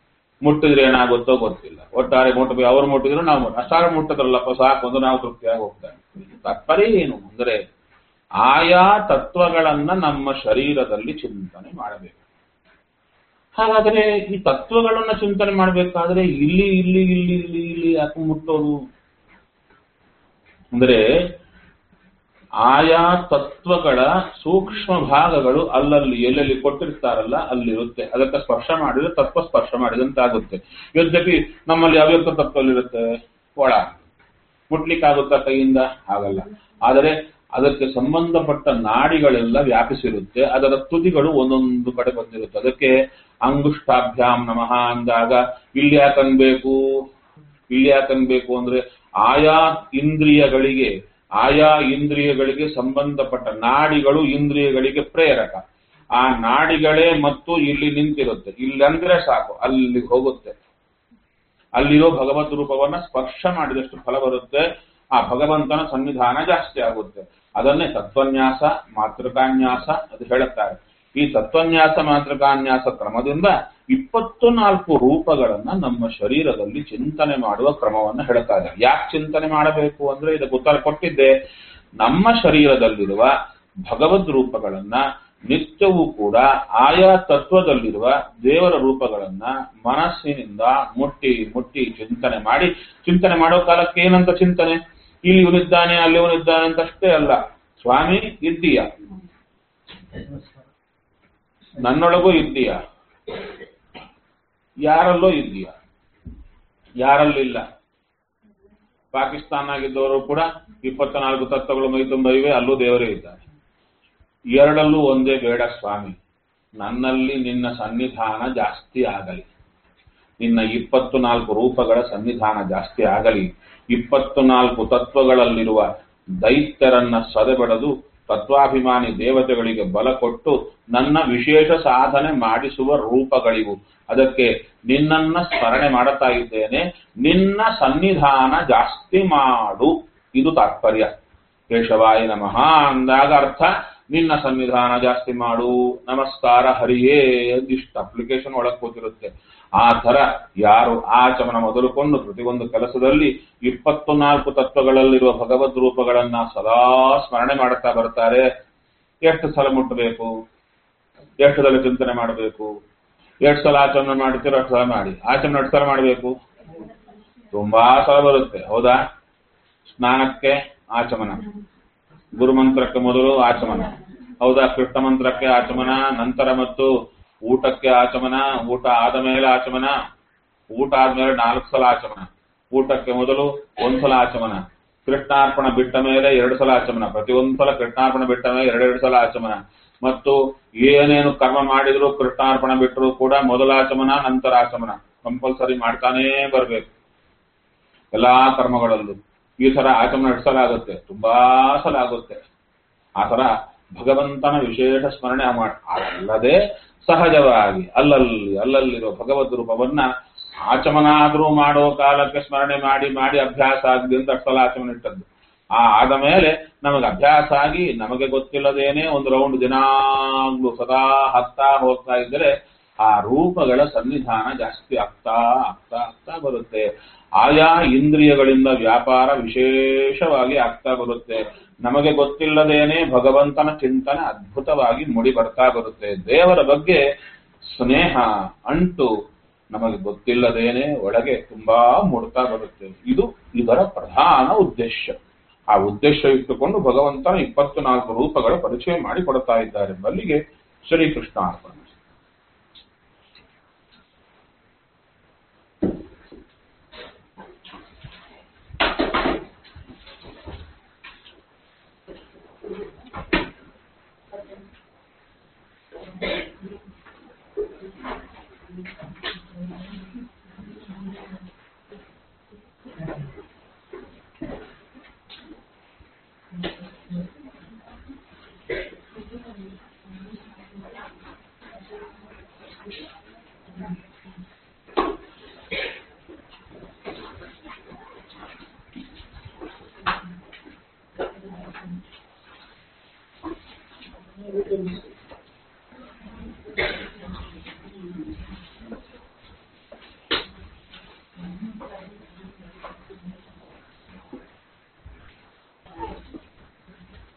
[SPEAKER 1] ಮುಟ್ಟಿದ್ರೆ ಏನಾಗುತ್ತೋ ಗೊತ್ತಿಲ್ಲ ಒಟ್ಟಾರೆ ಮುಟ್ಟಬೇಕು ಅವ್ರು ಮುಟ್ಟಿದ್ರು ನಾವು ಮುಟ್ಟ- ಅಷ್ಟಾರೆ ಮುಟ್ಟದ್ರಲ್ಲಪ್ಪ ಸಾಕು ಒಂದು ನಾವು ತೃಪ್ತಿಯಾಗಿ ಹೋಗ್ತೇವೆ ತಾತ್ಪರ್ಯ ಏನು ಅಂದ್ರೆ ಆಯಾ ತತ್ವಗಳನ್ನ ನಮ್ಮ ಶರೀರದಲ್ಲಿ ಚಿಂತನೆ ಮಾಡಬೇಕು ಹಾಗಾದ್ರೆ ಈ ತತ್ವಗಳನ್ನ ಚಿಂತನೆ ಮಾಡಬೇಕಾದ್ರೆ ಇಲ್ಲಿ ಇಲ್ಲಿ ಇಲ್ಲಿ ಇಲ್ಲಿ ಇಲ್ಲಿ ಯಾಕೆ ಮುಟ್ಟೋದು ಅಂದ್ರೆ ಆಯಾ ತತ್ವಗಳ ಸೂಕ್ಷ್ಮ ಭಾಗಗಳು ಅಲ್ಲಲ್ಲಿ ಎಲ್ಲೆಲ್ಲಿ ಕೊಟ್ಟಿರ್ತಾರಲ್ಲ ಅಲ್ಲಿರುತ್ತೆ ಅದಕ್ಕೆ ಸ್ಪರ್ಶ ಮಾಡಿದ್ರೆ ತತ್ವ ಸ್ಪರ್ಶ ಮಾಡಿದಂತಾಗುತ್ತೆ ಯದ್ಯಪಿ ನಮ್ಮಲ್ಲಿ ಅವ್ಯಕ್ತ ತತ್ವದಲ್ಲಿರುತ್ತೆ ಒಳ ಮುಟ್ಲಿಕ್ಕಾಗುತ್ತಾ ಕೈಯಿಂದ ಆಗಲ್ಲ ಆದರೆ ಅದಕ್ಕೆ ಸಂಬಂಧಪಟ್ಟ ನಾಡಿಗಳೆಲ್ಲ ವ್ಯಾಪಿಸಿರುತ್ತೆ ಅದರ ತುದಿಗಳು ಒಂದೊಂದು ಕಡೆ ಬಂದಿರುತ್ತೆ ಅದಕ್ಕೆ ಅಂಗುಷ್ಟಾಭ್ಯಾಂ ನಮಃ ಅಂದಾಗ ಇಲ್ಲಿ ಯಾಕನ್ಬೇಕು ಇಲ್ಲಿ ಯಾಕನ್ಬೇಕು ಅಂದ್ರೆ ಆಯಾ ಇಂದ್ರಿಯಗಳಿಗೆ ಆಯಾ ಇಂದ್ರಿಯಗಳಿಗೆ ಸಂಬಂಧಪಟ್ಟ ನಾಡಿಗಳು ಇಂದ್ರಿಯಗಳಿಗೆ ಪ್ರೇರಕ ಆ ನಾಡಿಗಳೇ ಮತ್ತು ಇಲ್ಲಿ ನಿಂತಿರುತ್ತೆ ಇಲ್ಲಂದ್ರೆ ಸಾಕು ಅಲ್ಲಿ ಹೋಗುತ್ತೆ ಅಲ್ಲಿರೋ ಭಗವದ್ ರೂಪವನ್ನ ಸ್ಪರ್ಶ ಮಾಡಿದಷ್ಟು ಫಲ ಬರುತ್ತೆ ಆ ಭಗವಂತನ ಸನ್ನಿಧಾನ ಜಾಸ್ತಿ ಆಗುತ್ತೆ ಅದನ್ನೇ ತತ್ವನ್ಯಾಸ ಮಾತೃಕಾನ್ಯಾಸ ಅದು ಹೇಳುತ್ತಾರೆ ಈ ತತ್ವನ್ಯಾಸ ಮಾತೃಕಾನ್ಯಾಸ ಕ್ರಮದಿಂದ ಇಪ್ಪತ್ತು ನಾಲ್ಕು ರೂಪಗಳನ್ನ ನಮ್ಮ ಶರೀರದಲ್ಲಿ ಚಿಂತನೆ ಮಾಡುವ ಕ್ರಮವನ್ನು ಹೇಳ್ತಾ ಇದ್ದಾರೆ ಯಾಕೆ ಚಿಂತನೆ ಮಾಡಬೇಕು ಅಂದ್ರೆ ಇದಕ್ಕೆ ಉತ್ತರ ಕೊಟ್ಟಿದ್ದೆ ನಮ್ಮ ಶರೀರದಲ್ಲಿರುವ ಭಗವದ್ ರೂಪಗಳನ್ನ ನಿತ್ಯವೂ ಕೂಡ ಆಯಾ ತತ್ವದಲ್ಲಿರುವ ದೇವರ ರೂಪಗಳನ್ನ ಮನಸ್ಸಿನಿಂದ ಮುಟ್ಟಿ ಮುಟ್ಟಿ ಚಿಂತನೆ ಮಾಡಿ ಚಿಂತನೆ ಮಾಡೋ ಕಾಲಕ್ಕೆ ಏನಂತ ಚಿಂತನೆ ಇಲ್ಲಿ ಇವನಿದ್ದಾನೆ ಅಲ್ಲಿ ಇವನಿದ್ದಾನೆ ಅಂತಷ್ಟೇ ಅಲ್ಲ ಸ್ವಾಮಿ ಇದ್ದೀಯ ನನ್ನೊಳಗೂ ಇದ್ದೀಯ ಯಾರಲ್ಲೋ ಇದ್ದೀಯ ಯಾರಲ್ಲಿಲ್ಲ ಪಾಕಿಸ್ತಾನ ಆಗಿದ್ದವರು ಕೂಡ ಇಪ್ಪತ್ನಾಲ್ಕು ತತ್ವಗಳು ಮೈ ತುಂಬ ಇವೆ ಅಲ್ಲೂ ದೇವರೇ ಇದ್ದಾರೆ ಎರಡಲ್ಲೂ ಒಂದೇ ಬೇಡ ಸ್ವಾಮಿ ನನ್ನಲ್ಲಿ ನಿನ್ನ ಸನ್ನಿಧಾನ ಜಾಸ್ತಿ ಆಗಲಿ ನಿನ್ನ ಇಪ್ಪತ್ತು ನಾಲ್ಕು ರೂಪಗಳ ಸನ್ನಿಧಾನ ಜಾಸ್ತಿ ಆಗಲಿ ಇಪ್ಪತ್ತು ನಾಲ್ಕು ತತ್ವಗಳಲ್ಲಿರುವ ದೈತ್ಯರನ್ನ ಸದೆಬಡದು ತತ್ವಾಭಿಮಾನಿ ದೇವತೆಗಳಿಗೆ ಬಲ ಕೊಟ್ಟು ನನ್ನ ವಿಶೇಷ ಸಾಧನೆ ಮಾಡಿಸುವ ರೂಪಗಳಿವು ಅದಕ್ಕೆ ನಿನ್ನನ್ನ ಸ್ಮರಣೆ ಮಾಡುತ್ತಾ ಇದ್ದೇನೆ ನಿನ್ನ ಸನ್ನಿಧಾನ ಜಾಸ್ತಿ ಮಾಡು ಇದು ತಾತ್ಪರ್ಯ ಕೇಶವಾಯ ನಮಃ ಅಂದಾಗ ಅರ್ಥ ನಿನ್ನ ಸನ್ನಿಧಾನ ಜಾಸ್ತಿ ಮಾಡು ನಮಸ್ಕಾರ ಹರಿಯೇ ಇಷ್ಟು ಅಪ್ಲಿಕೇಶನ್ ಒಳಗೆ ಕೂತಿರುತ್ತೆ ಆ ತರ ಯಾರು ಆಚಮನ ಮೊದಲುಕೊಂಡು ಪ್ರತಿಯೊಂದು ಕೆಲಸದಲ್ಲಿ ಇಪ್ಪತ್ತು ನಾಲ್ಕು ತತ್ವಗಳಲ್ಲಿರುವ ಭಗವದ್ ರೂಪಗಳನ್ನ ಸದಾ ಸ್ಮರಣೆ ಮಾಡುತ್ತಾ ಬರ್ತಾರೆ ಎಷ್ಟು ಸಲ ಮುಟ್ಟಬೇಕು ಎಷ್ಟು ಸಲ ಚಿಂತನೆ ಮಾಡಬೇಕು ಎಷ್ಟು ಸಲ ಆಚರಣೆ ಮಾಡ್ತೀರೋ ಅಷ್ಟು ಸಲ ಮಾಡಿ ಆಚರಣೆ ಎಷ್ಟು ಸಲ ಮಾಡಬೇಕು ತುಂಬಾ ಸಲ ಬರುತ್ತೆ ಹೌದಾ ಸ್ನಾನಕ್ಕೆ ಆಚಮನ ಗುರುಮಂತ್ರಕ್ಕೆ ಮೊದಲು ಆಚಮನ ಹೌದಾ ಕೃಷ್ಣ ಮಂತ್ರಕ್ಕೆ ಆಚಮನ ನಂತರ ಮತ್ತು ಊಟಕ್ಕೆ ಆಚಮನ ಊಟ ಆದ ಮೇಲೆ ಆಚಮನ ಊಟ ಆದ್ಮೇಲೆ ನಾಲ್ಕು ಸಲ ಆಚಮನ ಊಟಕ್ಕೆ ಮೊದಲು ಒಂದ್ಸಲ ಆಚಮನ ಕೃಷ್ಣಾರ್ಪಣ ಬಿಟ್ಟ ಮೇಲೆ ಎರಡು ಸಲ ಆಚಮನ ಪ್ರತಿಯೊಂದು ಸಲ ಕೃಷ್ಣಾರ್ಪಣ ಬಿಟ್ಟ ಮೇಲೆ ಎರಡೆರಡು ಸಲ ಆಚಮನ ಮತ್ತು ಏನೇನು ಕರ್ಮ ಮಾಡಿದ್ರು ಕೃಷ್ಣಾರ್ಪಣ ಬಿಟ್ಟರು ಕೂಡ ಮೊದಲ ಆಚಮನ ನಂತರ ಆಚಮನ ಕಂಪಲ್ಸರಿ ಮಾಡ್ತಾನೇ ಬರ್ಬೇಕು ಎಲ್ಲಾ ಕರ್ಮಗಳಲ್ಲೂ ಈ ತರ ಆಚಮನ ಎಷ್ಟು ಸಲ ಆಗುತ್ತೆ ತುಂಬಾ ಸಲ ಆಗುತ್ತೆ ಆ ತರ ಭಗವಂತನ ವಿಶೇಷ ಸ್ಮರಣೆ ಮಾಡಿ ಅಲ್ಲದೆ ಸಹಜವಾಗಿ ಅಲ್ಲಲ್ಲಿ ಅಲ್ಲಲ್ಲಿರೋ ಭಗವದ್ ರೂಪವನ್ನ ಆಚಮನಾದ್ರೂ ಮಾಡೋ ಕಾಲಕ್ಕೆ ಸ್ಮರಣೆ ಮಾಡಿ ಮಾಡಿ ಅಭ್ಯಾಸ ಆಗಲಿ ಅಂತ ಅಷ್ಟು ಸಲ ಆಚಮನ ಇಟ್ಟದ್ದು ಆ ಆದ ಮೇಲೆ ನಮಗೆ ಅಭ್ಯಾಸ ಆಗಿ ನಮಗೆ ಗೊತ್ತಿಲ್ಲದೇನೆ ಒಂದು ರೌಂಡ್ ದಿನಾಗ್ಲೂ ಸದಾ ಹತ್ತಾ ಹೋಗ್ತಾ ಇದ್ದರೆ ಆ ರೂಪಗಳ ಸನ್ನಿಧಾನ ಜಾಸ್ತಿ ಆಗ್ತಾ ಆಗ್ತಾ ಆಗ್ತಾ ಬರುತ್ತೆ ಆಯಾ ಇಂದ್ರಿಯಗಳಿಂದ ವ್ಯಾಪಾರ ವಿಶೇಷವಾಗಿ ಆಗ್ತಾ ಬರುತ್ತೆ ನಮಗೆ ಗೊತ್ತಿಲ್ಲದೇನೆ ಭಗವಂತನ ಚಿಂತನೆ ಅದ್ಭುತವಾಗಿ ಮುಡಿ ಬರ್ತಾ ಬರುತ್ತೆ ದೇವರ ಬಗ್ಗೆ ಸ್ನೇಹ ಅಂಟು ನಮಗೆ ಗೊತ್ತಿಲ್ಲದೇನೆ ಒಳಗೆ ತುಂಬಾ ಮೂಡ್ತಾ ಬರುತ್ತೆ ಇದು ಇದರ ಪ್ರಧಾನ ಉದ್ದೇಶ ಆ ಉದ್ದೇಶ ಇಟ್ಟುಕೊಂಡು ಭಗವಂತನ ಇಪ್ಪತ್ತು ನಾಲ್ಕು ರೂಪಗಳ ಪರಿಚಯ ಮಾಡಿ ಕೊಡ್ತಾ ಇದ್ದಾರೆ ಬಲ್ಲಿಗೆ ಶ್ರೀಕೃಷ್ಣ ಅರ್ಪಣ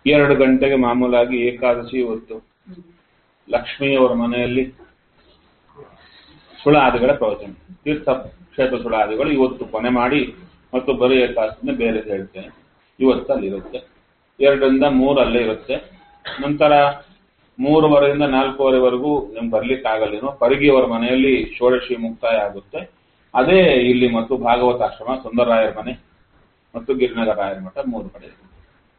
[SPEAKER 1] ಎರಡು ಗಂಟೆಗೆ ಮಾಮೂಲಾಗಿ ಏಕಾದಶಿ ಹೊತ್ತು ಲಕ್ಷ್ಮಿಯವರ ಮನೆಯಲ್ಲಿ ಸುಳಾದಿಗಳ ಪ್ರವಚನ ತೀರ್ಥ ಕ್ಷೇತ್ರ ಸುಳಾದಿಗಳು ಇವತ್ತು ಕೊನೆ ಮಾಡಿ ಮತ್ತು ಬರೀ ಏಕಾದಶಿನ ಬೇರೆ ಹೇಳ್ತೇನೆ ಇವತ್ತು ಅಲ್ಲಿರುತ್ತೆ ಎರಡರಿಂದ ಮೂರು ಅಲ್ಲೇ ಇರುತ್ತೆ ನಂತರ ಮೂರುವರೆಯಿಂದ ನಾಲ್ಕೂವರೆವರೆಗೂ ನಿಮ್ಗೆ ಬರ್ಲಿಕ್ಕಾಗಲ್ಲೇನೋ ಪರಿಗಿಯವರ ಮನೆಯಲ್ಲಿ ಷೋಡಶಿ ಮುಕ್ತಾಯ ಆಗುತ್ತೆ ಅದೇ ಇಲ್ಲಿ ಮತ್ತು ಭಾಗವತಾಶ್ರಮ ಸುಂದರರಾಯರ ಮನೆ ಮತ್ತು ಗಿರಿನಗರಾಯರ ಮಠ ಮೂರು ಕಡೆ ಇದೆ.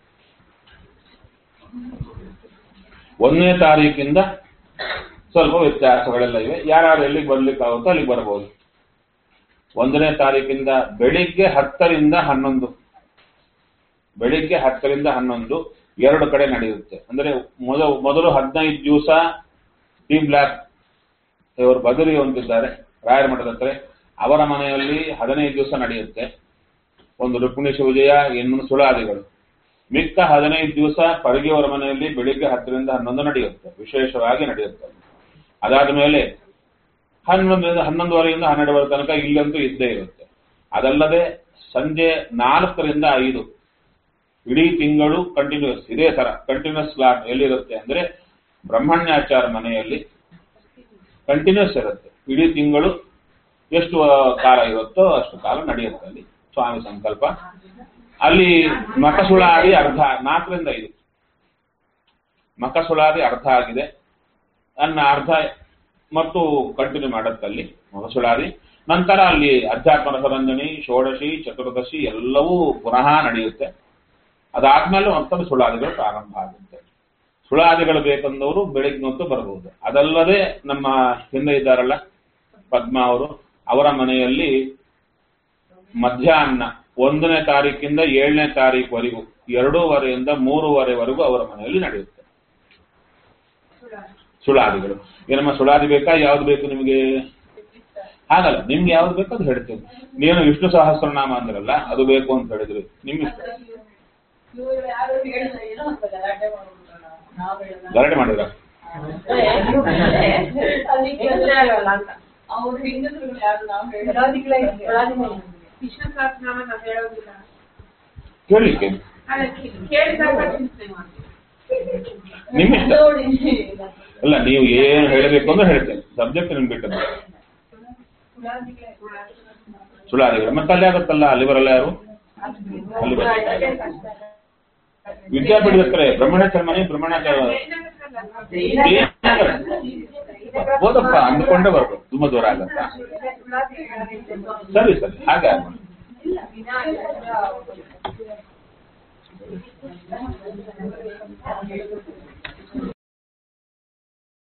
[SPEAKER 1] ಒಂದನೇ ತಾರೀಕಿಂದ ಸ್ವಲ್ಪ ವ್ಯತ್ಯಾಸಗಳೆಲ್ಲ ಇವೆ ಯಾರ್ಯಾರು ಎಲ್ಲಿಗೆ ಬರ್ಲಿಕ್ಕಾಗುತ್ತೋ ಅಲ್ಲಿಗೆ ಬರಬಹುದು ಒಂದನೇ ತಾರೀಕಿಂದ ಬೆಳಿಗ್ಗೆ ಹತ್ತರಿಂದ ಹನ್ನೊಂದು ಬೆಳಿಗ್ಗೆ ಹತ್ತರಿಂದ ಹನ್ನೊಂದು ಎರಡು ಕಡೆ ನಡೆಯುತ್ತೆ ಅಂದ್ರೆ ಮೊದ ಮೊದಲು ಹದಿನೈದು ದಿವಸ ಟಿ ಬ್ಲಾಕ್ ಇವರು ಬದರಿ ಹೊಂದಿದ್ದಾರೆ ರಾಯರ ಮಠದ ಹತ್ರ ಅವರ ಮನೆಯಲ್ಲಿ ಹದಿನೈದು ದಿವಸ ನಡೆಯುತ್ತೆ ಒಂದು ರುಕ್ಮಿಣೇಶ ವಿಜಯ ಇನ್ನೊಂದು ಸುಳಾದಿಗಳು ಮಿಕ್ಕ ಹದಿನೈದು ದಿವಸ ಪರಗಿಯವರ ಮನೆಯಲ್ಲಿ ಬೆಳಿಗ್ಗೆ ಹತ್ತರಿಂದ ಹನ್ನೊಂದು ನಡೆಯುತ್ತೆ ವಿಶೇಷವಾಗಿ ನಡೆಯುತ್ತೆ ಅದಾದ ಮೇಲೆ ಹನ್ನೊಂದರಿಂದ ಹನ್ನೊಂದುವರೆಯಿಂದ ಹನ್ನೆರಡುವರೆ ತನಕ ಇಲ್ಲಂತೂ ಇದ್ದೇ ಇರುತ್ತೆ ಅದಲ್ಲದೆ ಸಂಜೆ ನಾಲ್ಕರಿಂದ ಐದು ಇಡೀ ತಿಂಗಳು ಕಂಟಿನ್ಯೂಸ್ ಇದೇ ತರ ಕಂಟಿನ್ಯೂಸ್ ಸ್ಲಾಟ್ ಎಲ್ಲಿರುತ್ತೆ ಅಂದ್ರೆ ಬ್ರಹ್ಮಣ್ಯಾಚಾರ ಮನೆಯಲ್ಲಿ ಕಂಟಿನ್ಯೂಸ್ ಇರುತ್ತೆ ಇಡೀ ತಿಂಗಳು ಎಷ್ಟು ಆ, ಕಾಲ ಇರುತ್ತೋ ಅಷ್ಟು ಕಾಲ ನಡೆಯುತ್ತೆ ಅಲ್ಲಿ ಸ್ವಾಮಿ ಸಂಕಲ್ಪ ಅಲ್ಲಿ ಮಕಸುಳಾದಿ ಅರ್ಧ ನಾಲ್ಕರಿಂದ ಐದು ಮಕಸುಳಾದಿ ಅರ್ಧ ಆಗಿದೆ ಅನ್ನ ಅರ್ಧ ಮತ್ತು ಕಂಟಿನ್ಯೂ ಮಾಡುತ್ತೆ ಅಲ್ಲಿ ಮಕಸುಳಾದಿ ನಂತರ ಅಲ್ಲಿ ಅಧ್ಯಾತ್ಮ ರಸರಂಜನಿ ಷೋಡಶಿ ಚತುರ್ದಶಿ ಎಲ್ಲವೂ ಪುನಃ ನಡೆಯುತ್ತೆ ಅದಾದ್ಮೇಲೆ ಮತ್ತೊಂದು ಸುಳಾದಿಗಳು ಪ್ರಾರಂಭ ಆಗುತ್ತೆ ಸುಳಾದಿಗಳು ಬೇಕಂದವರು ಬೆಳಿಗ್ಗೆ ಹೊತ್ತು ಬರಬಹುದು ಅದಲ್ಲದೆ ನಮ್ಮ ಹಿಂದೆ ಇದ್ದಾರಲ್ಲ ಪದ್ಮ ಅವರು ಅವರ ಮನೆಯಲ್ಲಿ ಮಧ್ಯಾಹ್ನ ಒಂದನೇ ತಾರೀಕಿಂದ ಏಳನೇ ತಾರೀಕುವರೆಗೂ ಎರಡೂವರೆಯಿಂದ ಮೂರುವರೆವರೆಗೂ ಅವರ ಮನೆಯಲ್ಲಿ ನಡೆಯುತ್ತೆ ಸುಳಾದಿಗಳು ಏನಮ್ಮ ಸುಳಾದಿ ಬೇಕಾ ಯಾವ್ದು ಬೇಕು ನಿಮಗೆ ಹಾಗಲ್ಲ ನಿಮ್ಗೆ ಯಾವ್ದು ಬೇಕು ಅದು ಹೇಳ್ತೇನೆ ನೀನು ವಿಷ್ಣು ಸಹಸ್ರನಾಮ ಅಂದ್ರಲ್ಲ ಅದು ಬೇಕು ಅಂತ ಹೇಳಿದ್ರಿ ನಿಮ್ಗೆ ಇಷ್ಟ
[SPEAKER 2] ಇವ್ರು ಯಾರು ಹೇಳಿದ್ರೆ ಏನೋ ಅಂತ ಗಲಾಟೆ ಮಾಡ್ಬಿಟ್ರಲ್ಲ. ನಾವ್ ಹೇಳಲ್ಲ.
[SPEAKER 1] ಗಲಾಟೆ ಮಾಡಿದ್ರ
[SPEAKER 2] ಅಲ್ಲಿ ಕೆಲ್ಸ ಆಗಲ್ಲ ಅಂತ. ಅವ್ರು ಹೆಂಗಸ್ರುಗಳು ಯಾರು ನಾವ್ ಹೇಳೋದಿಲ್ಲ
[SPEAKER 4] ಕೃಷ್ಣ ಸಹಸ್ರನಾಮ ನಾವು ಹೇಳೋದಿಲ್ಲ
[SPEAKER 1] ಕೇಳಲಿಕ್ಕೆ
[SPEAKER 4] ಅದಕ್ಕೆ ಕೇಳಿದಾಗ ಚಿಂತನೆ ಮಾಡ್ತೀವಿ
[SPEAKER 1] ನಿಮ್ಮ ಇಷ್ಟ
[SPEAKER 2] ನೋಡಿ
[SPEAKER 1] ಅಲ್ಲ ನೀವು ಏನು ಹೇಳಬೇಕು ಅಂದ್ರೆ ಹೇಳ್ತೇನೆ ಸಬ್ಜೆಕ್ಟ್ ನಿಮ್ಗೆ ಬಿಟ್ಟದ್ದು ಸುಳಾದಿಗಳು ಮತ್ತೆ ಅಲ್ಲಿ ಆಗುತ್ತಲ್ಲ ಅಲ್ಲಿ ಬರಲ್ಲ ಯಾರು ಅಲ್ಲಿ ಬರಲ್ಲ ವಿದ್ಯಾಪೀಠದ ಹತ್ರ ಬ್ರಹ್ಮಣಾಚಾರ ಮನೆ ಬ್ರಹ್ಮಣಾಚಾರ ಹೋದಪ್ಪ ಅಂದ್ಕೊಂಡೇ ಬರ್ಬೇಕು ತುಂಬಾ ದೂರ ಆಗತ್ತ ಸರಿ ಸರಿ ಹಾಗೆ ಆಗೋಣ.
[SPEAKER 2] ಇಲ್ಲ